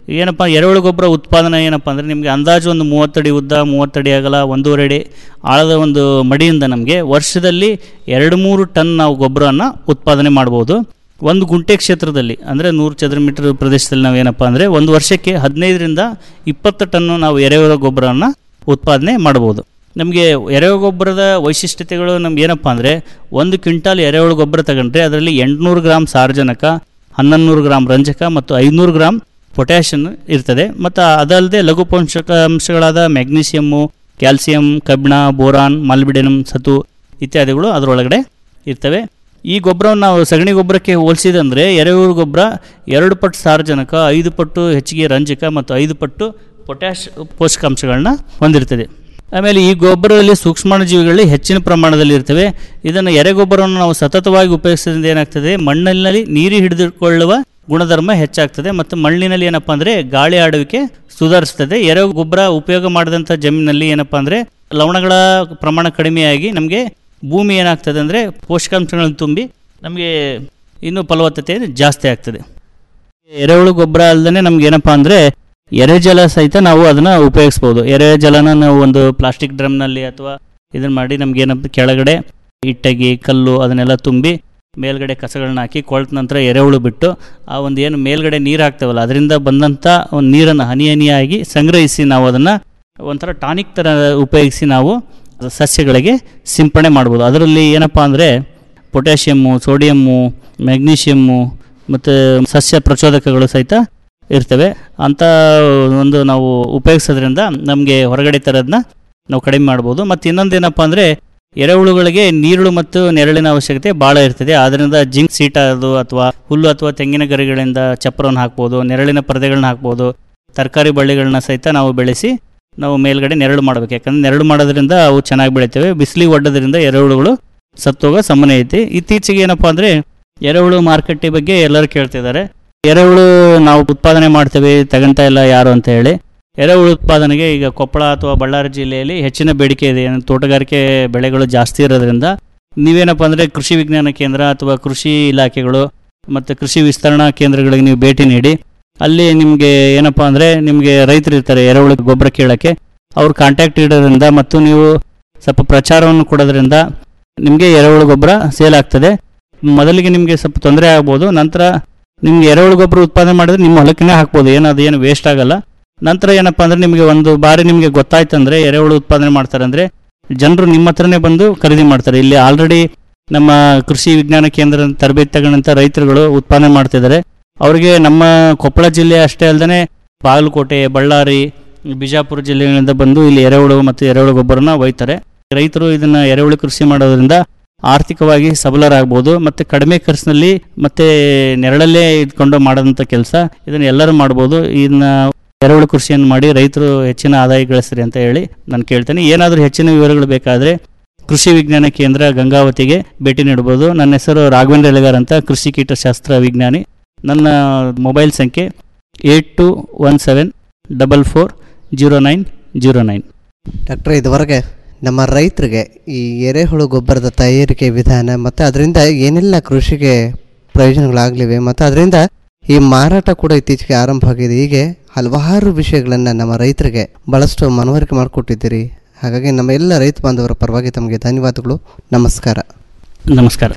ಏನಪ್ಪ ಎರೆಹುಳು ಗೊಬ್ಬರ ಉತ್ಪಾದನೆ ಏನಪ್ಪ ಅಂದರೆ ನಿಮಗೆ ಅಂದಾಜು ಒಂದು ಮೂವತ್ತಡಿ ಉದ್ದ ಮೂವತ್ತಡಿ ಅಗಲ ಒಂದೂವರೆ ಅಡಿ ಆಳದ ಒಂದು ಮಡಿಯಿಂದ ನಮಗೆ ವರ್ಷದಲ್ಲಿ ಎರಡು ಮೂರು ಟನ್ ನಾವು ಗೊಬ್ಬರವನ್ನು ಉತ್ಪಾದನೆ ಮಾಡ್ಬೋದು ಒಂದು ಗುಂಟೆ ಕ್ಷೇತ್ರದಲ್ಲಿ ಅಂದರೆ ನೂರು ಚದರ ಮೀಟರ್ ಪ್ರದೇಶದಲ್ಲಿ ನಾವು ಏನಪ್ಪ ಅಂದರೆ ಒಂದು ವರ್ಷಕ್ಕೆ ಹದಿನೈದರಿಂದ ಇಪ್ಪತ್ತು ಟನ್ನು ನಾವು ಎರೆಹುಳ ಗೊಬ್ಬರವನ್ನು ಉತ್ಪಾದನೆ ಮಾಡ್ಬೋದು ನಮಗೆ ಎರೆಹುಳು ಗೊಬ್ಬರದ ವೈಶಿಷ್ಟ್ಯತೆಗಳು ನಮ್ಗೆ ಏನಪ್ಪ ಅಂದರೆ ಒಂದು ಕ್ವಿಂಟಾಲ್ ಎರೆಹುಳು ಗೊಬ್ಬರ ತಗೊಂಡ್ರೆ ಅದರಲ್ಲಿ ಎಂಟುನೂರು ಗ್ರಾಮ್ ಸಾರಜನಕ ಹನ್ನೊಂದು ಗ್ರಾಮ್ ರಂಜಕ ಮತ್ತು ಐನೂರು ಗ್ರಾಮ್ ಪೊಟ್ಯಾಷಿಯಂ ಇರ್ತದೆ ಮತ್ತು ಅದಲ್ಲದೆ ಲಘು ಪೋಷಕಾಂಶಗಳಾದ ಮ್ಯಾಗ್ನೀಷಿಯಮ್ಮು ಕ್ಯಾಲ್ಸಿಯಂ ಕಬ್ಬಿಣ ಬೋರಾನ್ ಮಾಲ್ಬಿಡೆನಮ್ ಸತು ಇತ್ಯಾದಿಗಳು ಅದರೊಳಗಡೆ ಇರ್ತವೆ ಈ ಗೊಬ್ಬರವನ್ನು ನಾವು ಸಗಣಿ ಗೊಬ್ಬರಕ್ಕೆ ಹೋಲಿಸಿದಂದರೆ ಎರೆಹುಳು ಗೊಬ್ಬರ ಎರಡು ಪಟ್ಟು ಸಾರಜನಕ ಐದು ಪಟ್ಟು ಹೆಚ್ಚಿಗೆ ರಂಜಕ ಮತ್ತು ಐದು ಪಟ್ಟು ಪೊಟ್ಯಾಶ್ ಪೋಷಕಾಂಶಗಳನ್ನ ಹೊಂದಿರ್ತದೆ ಆಮೇಲೆ ಈ ಗೊಬ್ಬರದಲ್ಲಿ ಸೂಕ್ಷ್ಮಾಣುಜೀವಿಗಳಲ್ಲಿ ಹೆಚ್ಚಿನ ಪ್ರಮಾಣದಲ್ಲಿ ಇರ್ತವೆ ಇದನ್ನು ಎರೆಗೊಬ್ಬರವನ್ನು ನಾವು ಸತತವಾಗಿ ಉಪಯೋಗಿಸೋದ್ರಿಂದ ಏನಾಗ್ತದೆ ಮಣ್ಣಿನಲ್ಲಿ ನೀರು ಹಿಡಿದುಕೊಳ್ಳುವ ಗುಣಧರ್ಮ ಹೆಚ್ಚಾಗ್ತದೆ ಮತ್ತು ಮಣ್ಣಿನಲ್ಲಿ ಏನಪ್ಪ ಅಂದರೆ ಗಾಳಿ ಆಡುವಿಕೆ ಸುಧಾರಿಸ್ತದೆ ಎರೆ ಗೊಬ್ಬರ ಉಪಯೋಗ ಮಾಡಿದಂಥ ಜಮೀನಿನಲ್ಲಿ ಏನಪ್ಪ ಅಂದರೆ ಲವಣಗಳ ಪ್ರಮಾಣ ಕಡಿಮೆಯಾಗಿ ನಮಗೆ ಭೂಮಿ ಏನಾಗ್ತದೆ ಅಂದರೆ ಪೋಷಕಾಂಶಗಳನ್ನು ತುಂಬಿ ನಮಗೆ ಇನ್ನೂ ಫಲವತ್ತತೆ ಜಾಸ್ತಿ ಆಗ್ತದೆ ಎರೆಹುಳು ಗೊಬ್ಬರ ಅಲ್ಲದೆ ನಮ್ಗೆ ಏನಪ್ಪ ಅಂದರೆ ಎರೆಜಲ ಸಹಿತ ನಾವು ಅದನ್ನು ಉಪಯೋಗಿಸ್ಬೋದು ಎರೆಜಲನ ನಾವು ಒಂದು ಪ್ಲಾಸ್ಟಿಕ್ ಡ್ರಮ್ನಲ್ಲಿ ಅಥವಾ ಇದನ್ನು ಮಾಡಿ ನಮ್ಗೆ ಏನಪ್ಪ ಕೆಳಗಡೆ ಇಟ್ಟಗಿ ಕಲ್ಲು ಅದನ್ನೆಲ್ಲ ತುಂಬಿ ಮೇಲ್ಗಡೆ ಕಸಗಳನ್ನ ಹಾಕಿ ಕೊಳೆತ ನಂತರ ಎರೆಹುಳು ಬಿಟ್ಟು ಆ ಒಂದು ಏನು ಮೇಲ್ಗಡೆ ನೀರು ಹಾಕ್ತೇವಲ್ಲ ಅದರಿಂದ ಬಂದಂಥ ಒಂದು ನೀರನ್ನು ಹನಿ ಹನಿಯಾಗಿ ಸಂಗ್ರಹಿಸಿ ನಾವು ಅದನ್ನು ಒಂಥರ ಟಾನಿಕ್ ಥರ ಉಪಯೋಗಿಸಿ ನಾವು ಸಸ್ಯಗಳಿಗೆ ಸಿಂಪಡಣೆ ಮಾಡ್ಬೋದು ಅದರಲ್ಲಿ ಏನಪ್ಪ ಅಂದರೆ ಪೊಟ್ಯಾಷಿಯಮ್ಮು ಸೋಡಿಯಮ್ಮು ಮ್ಯಾಗ್ನೀಷಿಯಮ್ಮು ಮತ್ತು ಸಸ್ಯ ಪ್ರಚೋದಕಗಳು ಸಹಿತ ಇರ್ತವೆ ಅಂಥ ಒಂದು ನಾವು ಉಪಯೋಗಿಸೋದ್ರಿಂದ ನಮಗೆ ಹೊರಗಡೆ ಥರದನ್ನ ನಾವು ಕಡಿಮೆ ಮಾಡ್ಬೋದು ಮತ್ತು ಇನ್ನೊಂದು ಏನಪ್ಪ ಅಂದರೆ ಎರೆಹುಳುಗಳಿಗೆ ನೀರುಳು ಮತ್ತು ನೆರಳಿನ ಅವಶ್ಯಕತೆ ಭಾಳ ಇರ್ತದೆ ಆದ್ದರಿಂದ ಜಿಂಕ್ ಸೀಟದು ಅಥವಾ ಹುಲ್ಲು ಅಥವಾ ತೆಂಗಿನ ಗರಿಗಳಿಂದ ಚಪ್ಪರವನ್ನು ಹಾಕ್ಬೋದು ನೆರಳಿನ ಪರದೆಗಳನ್ನ ಹಾಕ್ಬೋದು ತರಕಾರಿ ಬಳ್ಳಿಗಳನ್ನ ಸಹಿತ ನಾವು ಬೆಳೆಸಿ ನಾವು ಮೇಲ್ಗಡೆ ನೆರಳು ಮಾಡಬೇಕು ಯಾಕಂದ್ರೆ ನೆರಳು ಮಾಡೋದ್ರಿಂದ ಅವು ಚೆನ್ನಾಗಿ ಬೆಳಿತವೆ ಬಿಸಿಲಿಗೆ ಒಡ್ಡೋದ್ರಿಂದ ಎರೆಹುಳುಗಳು ಸತ್ತೋಗೋ ಸಂಬಂಧ ಐತಿ ಇತ್ತೀಚೆಗೆ ಏನಪ್ಪ ಅಂದರೆ ಎರೆಹುಳು ಮಾರ್ಕೆಟಿ ಬಗ್ಗೆ ಎಲ್ಲರೂ ಕೇಳ್ತಿದ್ದಾರೆ ಎರೆಹುಳು ನಾವು ಉತ್ಪಾದನೆ ಮಾಡ್ತೇವೆ ತಗೊಂತ ಇಲ್ಲ ಯಾರು ಅಂತ ಹೇಳಿ ಎರೆಹುಳು ಉತ್ಪಾದನೆಗೆ ಈಗ ಕೊಪ್ಪಳ ಅಥವಾ ಬಳ್ಳಾರಿ ಜಿಲ್ಲೆಯಲ್ಲಿ ಹೆಚ್ಚಿನ ಬೇಡಿಕೆ ಇದೆ ಏನು ತೋಟಗಾರಿಕೆ ಬೆಳೆಗಳು ಜಾಸ್ತಿ ಇರೋದ್ರಿಂದ ನೀವೇನಪ್ಪ ಅಂದರೆ ಕೃಷಿ ವಿಜ್ಞಾನ ಕೇಂದ್ರ ಅಥವಾ ಕೃಷಿ ಇಲಾಖೆಗಳು ಮತ್ತು ಕೃಷಿ ವಿಸ್ತರಣಾ ಕೇಂದ್ರಗಳಿಗೆ ನೀವು ಭೇಟಿ ನೀಡಿ ಅಲ್ಲಿ ನಿಮಗೆ ಏನಪ್ಪ ಅಂದರೆ ನಿಮಗೆ ರೈತರು ಇರ್ತಾರೆ ಎರೆಹುಳು ಗೊಬ್ಬರ ಕೇಳೋಕ್ಕೆ ಅವ್ರ ಕಾಂಟ್ಯಾಕ್ಟ್ ಇಡೋದ್ರಿಂದ ಮತ್ತು ನೀವು ಸ್ವಲ್ಪ ಪ್ರಚಾರವನ್ನು ಕೊಡೋದ್ರಿಂದ ನಿಮಗೆ ಎರೆಹುಳು ಗೊಬ್ಬರ ಸೇಲ್ ಆಗ್ತದೆ ಮೊದಲಿಗೆ ನಿಮಗೆ ಸ್ವಲ್ಪ ತೊಂದರೆ ಆಗ್ಬೋದು ನಂತರ ನಿಮ್ಗೆ ಎರೆಹುಳು ಗೊಬ್ಬರ ಉತ್ಪಾದನೆ ಮಾಡಿದ್ರೆ ನಿಮ್ಮ ಹೊಲಕ್ಕೇ ಹಾಕ್ಬೋದು ಏನು ಅದು ಏನು ವೇಸ್ಟ್ ಆಗಲ್ಲ ನಂತರ ಏನಪ್ಪ ಅಂದರೆ ನಿಮಗೆ ಒಂದು ಬಾರಿ ನಿಮಗೆ ಗೊತ್ತಾಯ್ತಂದ್ರೆ ಎರೆಹುಳು ಉತ್ಪಾದನೆ ಮಾಡ್ತಾರೆ ಅಂದರೆ ಜನರು ನಿಮ್ಮ ಹತ್ರನೇ ಬಂದು ಖರೀದಿ ಮಾಡ್ತಾರೆ ಇಲ್ಲಿ ಆಲ್ರೆಡಿ ನಮ್ಮ ಕೃಷಿ ವಿಜ್ಞಾನ ಕೇಂದ್ರ ತರಬೇತಿ ತಗೊಂಡಂಥ ರೈತರುಗಳು ಉತ್ಪಾದನೆ ಮಾಡ್ತಿದ್ದಾರೆ ಅವರಿಗೆ ನಮ್ಮ ಕೊಪ್ಪಳ ಜಿಲ್ಲೆ ಅಷ್ಟೇ ಅಲ್ಲದೆ ಬಾಗಲಕೋಟೆ ಬಳ್ಳಾರಿ ಬಿಜಾಪುರ ಜಿಲ್ಲೆಗಳಿಂದ ಬಂದು ಇಲ್ಲಿ ಎರೆಹುಳು ಮತ್ತು ಎರೆಹುಳು ಗೊಬ್ಬರನ ಒಯ್ತಾರೆ ರೈತರು ಇದನ್ನ ಎರೆಹುಳು ಕೃಷಿ ಮಾಡೋದ್ರಿಂದ ಆರ್ಥಿಕವಾಗಿ ಸಬಲರಾಗ್ಬೋದು ಮತ್ತು ಕಡಿಮೆ ಖರ್ಚಿನಲ್ಲಿ ಮತ್ತೆ ನೆರಳಲ್ಲೇ ಇದ್ಕೊಂಡು ಮಾಡೋದಂಥ ಕೆಲಸ ಇದನ್ನ ಎಲ್ಲರೂ ಮಾಡ್ಬೋದು ಇದನ್ನ ಎರೆಹುಳು ಕೃಷಿಯನ್ನು ಮಾಡಿ ರೈತರು ಹೆಚ್ಚಿನ ಆದಾಯ ಗಳಿಸ್ರಿ ಅಂತ ಹೇಳಿ ನಾನು ಕೇಳ್ತೇನೆ ಏನಾದರೂ ಹೆಚ್ಚಿನ ವಿವರಗಳು ಬೇಕಾದರೆ ಕೃಷಿ ವಿಜ್ಞಾನ ಕೇಂದ್ರ ಗಂಗಾವತಿಗೆ ಭೇಟಿ ನೀಡಬಹುದು ನನ್ನ ಹೆಸರು ರಾಘವೇಂದ್ರ ಎಲೆಗಾರ್ ಅಂತ ಕೃಷಿ ಕೀಟಶಾಸ್ತ್ರ ವಿಜ್ಞಾನಿ ನನ್ನ ಮೊಬೈಲ್ ಸಂಖ್ಯೆ eight two one seven double four zero nine zero nine doctor ಇದುವರೆಗೆ ನಮ್ಮ ರೈತರಿಗೆ ಈ ಎರೆಹುಳು ಗೊಬ್ಬರದ ತಯಾರಿಕೆ ವಿಧಾನ ಮತ್ತು ಅದರಿಂದ ಏನೆಲ್ಲ ಕೃಷಿಗೆ ಪ್ರಯೋಜನಗಳಾಗಲಿವೆ ಮತ್ತು ಅದರಿಂದ ಈ ಮಾರಾಟ ಕೂಡ ಇತ್ತೀಚೆಗೆ ಆರಂಭ ಆಗಿದೆ ಹೀಗೆ ಹಲವಾರು ವಿಷಯಗಳನ್ನು ನಮ್ಮ ರೈತರಿಗೆ ಭಾಳಷ್ಟು ಮನವರಿಕೆ ಮಾಡಿಕೊಟ್ಟಿದ್ದೀರಿ ಹಾಗಾಗಿ ನಮ್ಮ ಎಲ್ಲ ರೈತ ಬಾಂಧವರ ಪರವಾಗಿ ತಮಗೆ ಧನ್ಯವಾದಗಳು ನಮಸ್ಕಾರ ನಮಸ್ಕಾರ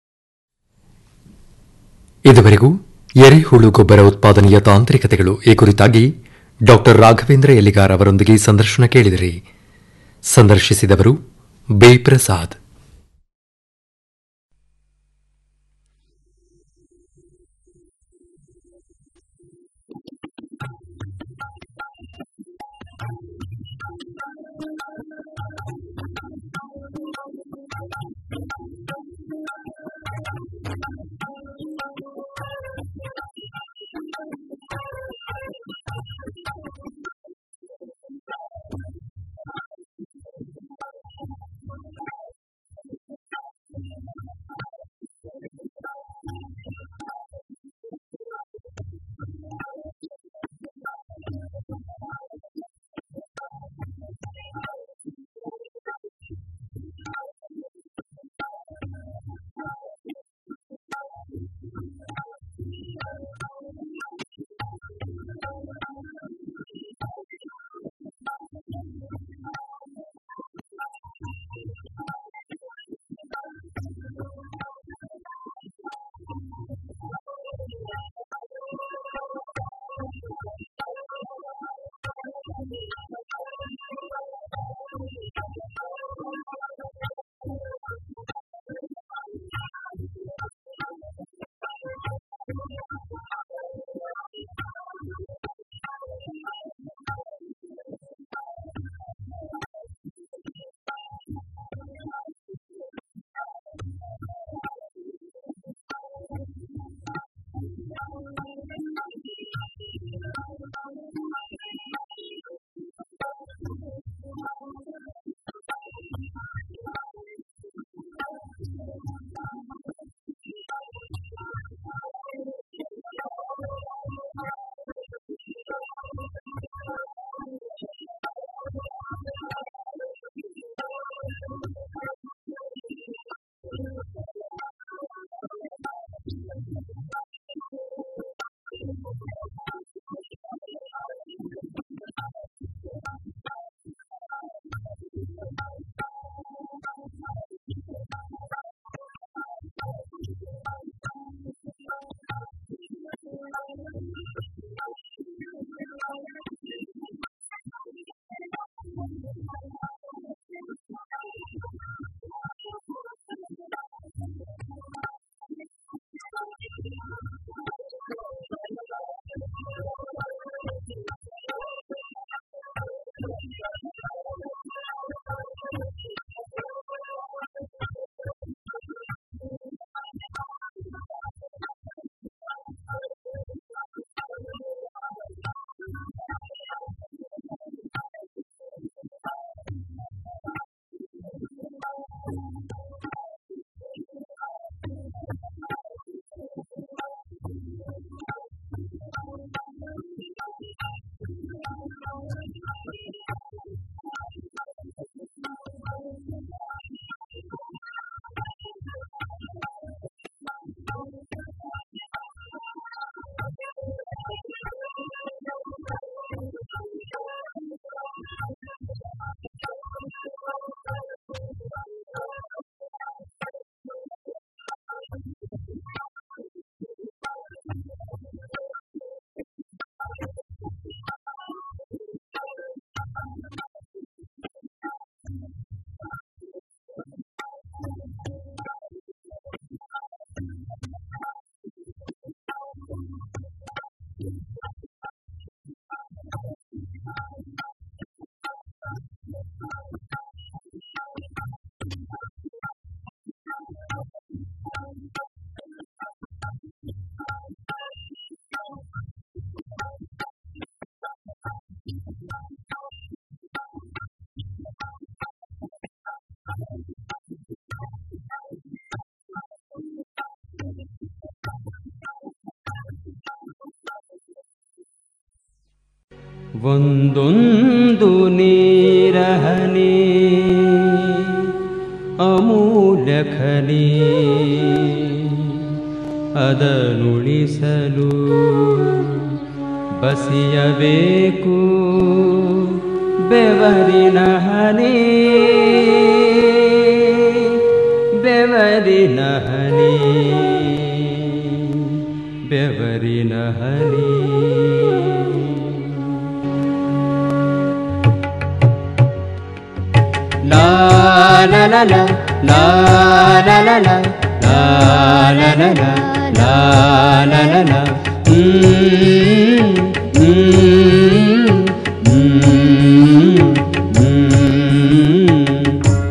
ಇದುವರೆಗೂ ಎರೆಹುಳು ಗೊಬ್ಬರ ಉತ್ಪಾದನೆಯ ತಾಂತ್ರಿಕತೆಗಳು ಈ ಕುರಿತಾಗಿ ಡಾಕ್ಟರ್ ರಾಘವೇಂದ್ರ ಎಲಿಗಾರ್ ಅವರೊಂದಿಗೆ ಸಂದರ್ಶನ ಕೇಳಿದಿರಿ ಸಂದರ್ಶಿಸಿದವರು ಬಿ ಪ್ರಸಾದ್ ಒಂದೊಂದು ನೀರಹನಿ ಅಮೂಲ್ಯ ಖನಿ ಅದನುಳಿಸಲು ಬಸಿಯಬೇಕು ಬೆವರಿನ ಹನಿ ಬೆವರಿನ ಹನಿ ಬೆವರಿನ ಹನಿ La la la la la la la la la la la la la la la la mm, mm, mm, mm.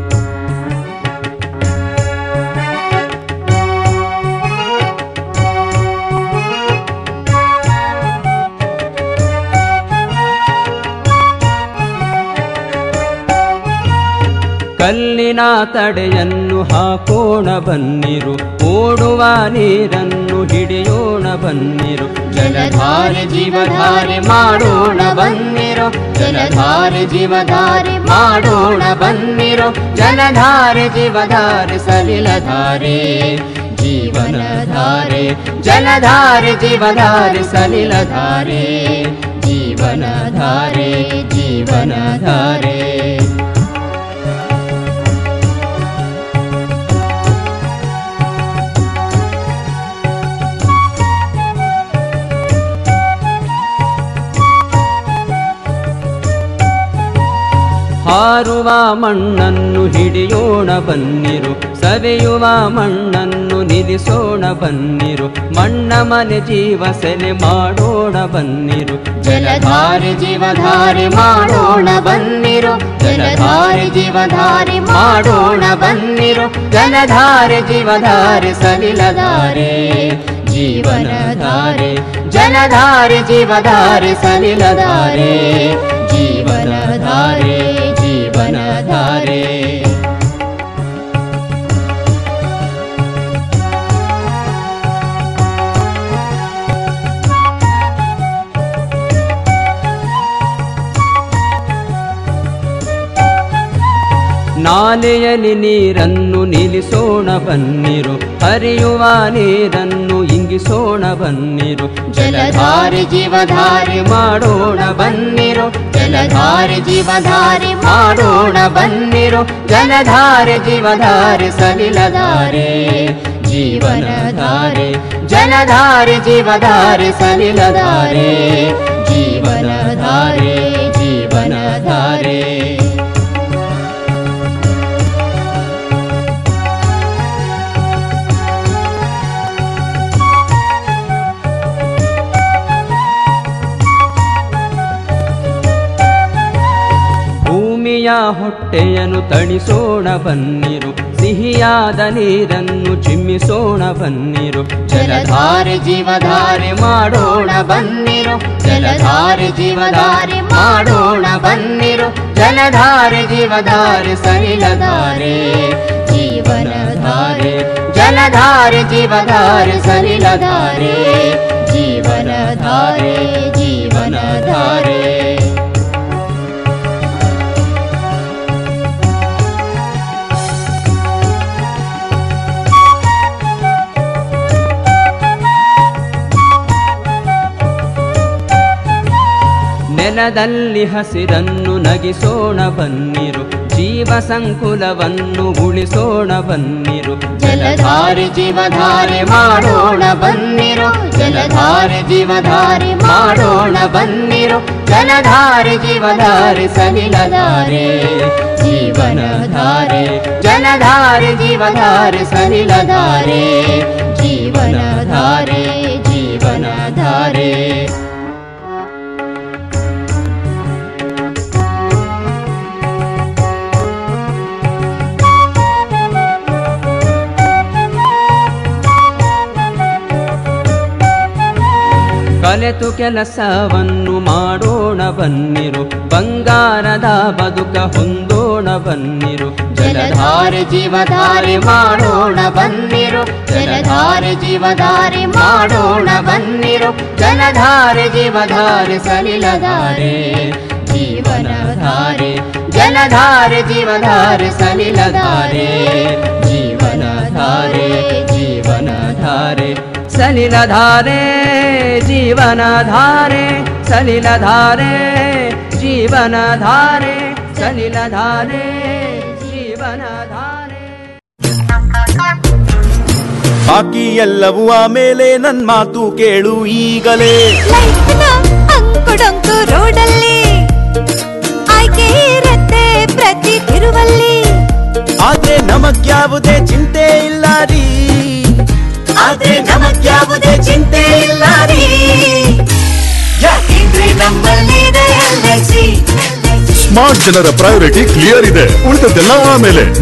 ಕಲ್ಲಿನ ತಡೆಯನ್ನು ಹಾಕೋಣ ಬನ್ನಿರು ಓಡುವ ನೀರನ್ನು ಹಿಡಿಯೋಣ ಬನ್ನಿರು ಜಲಧಾರೆ ಜೀವಧಾರೆ ಮಾಡೋಣ ಬನ್ನಿರು ಜಲಧಾರೆ ಜೀವಧಾರೆ ಮಾಡೋಣ ಬನ್ನಿರು ಜಲಧಾರೆ ಜೀವಧಾರೆ ಸಲಿಲಧಾರೆ ಜೀವನಧಾರೆ ಜಲಧಾರೆ ಜೀವಧಾರೆ ಸಲಿಲಧಾರೆ ಜೀವನಧಾರೆ ಜೀವನಧಾರೆ ಹಾರುವ ಮಣ್ಣನ್ನು ಹಿಡಿಯೋಣ ಬನ್ನಿರು ಸವೆಯುವ ಮಣ್ಣನ್ನು ನಿಲ್ಲಿಸೋಣ ಬನ್ನಿರು ಮಣ್ಣ ಮನೆ ಜೀವ ಸೆಲೆ ಮಾಡೋಣ ಬನ್ನಿರು ಜಲಧಾರೆ ಜೀವಧಾರೆ ಮಾಡೋಣ ಬನ್ನಿರು ಜಲಧಾರೆ ಜೀವಧಾರೆ ಮಾಡೋಣ ಬನ್ನಿರು ಜಲಧಾರೆ ಜೀವಧಾರೆ ಸಲಿಲಧಾರೆ ಜೀವನಧಾರೆ ಜಲಧಾರೆ ಜೀವಧಾರೆ ಸಲಿಲಧಾರೆ ಜೀವನಧಾರೆ ಜೀವನಧಾರೆ ನಾಲೆಯಲ್ಲಿ ನೀರನ್ನು ನಿಲ್ಲಿಸೋಣ ಬನ್ನಿರು ಹರಿಯುವ ನೀರನ್ನು ಇಂಗಿ ನುಂಗಿಸೋಣ ಬನ್ನಿರು ಜಲಧಾರೆ ಜೀವಧಾರೆ ಮಾಡೋಣ ಬನ್ನಿರು ಜಲಧಾರೆ ಜೀವಧಾರೆ ಮಾಡೋಣ ಬನ್ನಿರು ಜಲಧಾರೆ ಜೀವಧಾರೆ ಸಲಿಲಧಾರೆ ಜೀವನಧಾರೆ ಜಲಧಾರೆ ಜೀವಧಾರೆ ಸಲಿಲಧಾರೆ ಜೀವನಧಾರೆ ಜೀವನಧಾರೆ ಭೂಮಿಯ ಹೊಟ್ಟೆಯನ್ನು ತಣಿಸೋಣ ಬನ್ನಿರು ಸಿಹಿಯಾದ ನೀರನ್ನು ಚಿಮ್ಮಿಸೋಣ ಬನ್ನಿರು ಜಲಧಾರೆ ಜೀವಧಾರೆ ಮಾಡೋಣ ಬನ್ನಿರು ಜಲಧಾರೆ ಜೀವಧಾರೆ ಮಾಡೋಣ ಬನ್ನಿರು ಜಲಧಾರೆ ಜೀವಧಾರೆ ಸಲಿಲಧಾರೆ ಜೀವನಧಾರೆ ಜಲಧಾರೆ ಜೀವಧಾರೆ ಸಲಿಲಧಾರೆ ಜೀವನಧಾರೆ ಜೀವನಧಾರೆ ನೆಲದಲ್ಲಿ ಹಸಿರನ್ನು ನಗಿಸೋಣ ಬನ್ನಿರು ಜೀವ ಸಂಕುಲವನ್ನು ಉಳಿಸೋಣ ಬನ್ನಿರು ಜಲಧಾರೆ ಜೀವಧಾರೆ ಮಾಡೋಣ ಬನ್ನಿರು ಜಲಧಾರೆ ಜೀವಧಾರೆ ಮಾಡೋಣ ಬನ್ನಿರು ಜಲಧಾರೆ ಜೀವಧಾರೆ ಸಲಿಲಧಾರೆ ಜೀವನಧಾರೆ ಜಲಧಾರೆ ಜೀವಧಾರೆ ಸಲಿಲಧಾರೆ ಜೀವನಧಾರೆ ಜೀವನಧಾರೆ ಕಲೆತು ಕೆಲಸವನ್ನು ಮಾಡೋಣ ಬನ್ನಿರು ಬಂಗಾರದ ಬದುಕ ಹೊಂದೋಣ ಬನ್ನಿರು ಜಲಧಾರೆ ಜೀವಧಾರೆ ಮಾಡೋಣ ಬನ್ನಿರು ಜಲಧಾರೆ ಜೀವಧಾರೆ ಮಾಡೋಣ ಬನ್ನಿರು ಜಲಧಾರೆ ಜೀವಧಾರೆ ಸಲಿಲಧಾರೆ ಜೀವನಧಾರೆ ಜಲಧಾರೆ ಜೀವಧಾರೆ ಸಲಿಲಧಾರೆ ಜೀವನಧಾರೆ ಜೀವನಧಾರೆ ಸಲಿಲಧಾರೆ ಜೀವನಧಾರೆ ಸಲಿಲಧಾರೆ ಜೀವನಧಾರೆ ಸಲಿಲಧಾರೆ ಜೀವನಧಾರೆ ಬಾಕಿ ಎಲ್ಲವೂ ಆಮೇಲೆ ನನ್ ಮಾತು ಕೇಳು ಈಗಲೇ ಅಂಕುಡೊಂಕು ರೋಡಲ್ಲಿ ಆಯ್ಕೆ ಇರತ್ತೆ ಪ್ರತಿ ತಿರುವಲ್ಲಿ ಆದ್ರೆ ನಮಗ್ಯಾವುದೇ ಚಿಂತೆ ಇಲ್ಲ ರೀ ಆದ್ರೆ ನಮಗ್ಯಾವುದೇ ಚಿಂತೆ ಇಲ್ಲ ರೀ ಯಾಕೆಂದ್ರೆ ನಮ್ಮಲ್ಲಿದೆ LIC. ಸ್ಮಾರ್ಟ್ ಜನರ ಪ್ರಯಾರಿಟಿ ಕ್ಲಿಯರ್ ಇದೆ ಉಳಿದದ್ದೆಲ್ಲ ಆಮೇಲೆ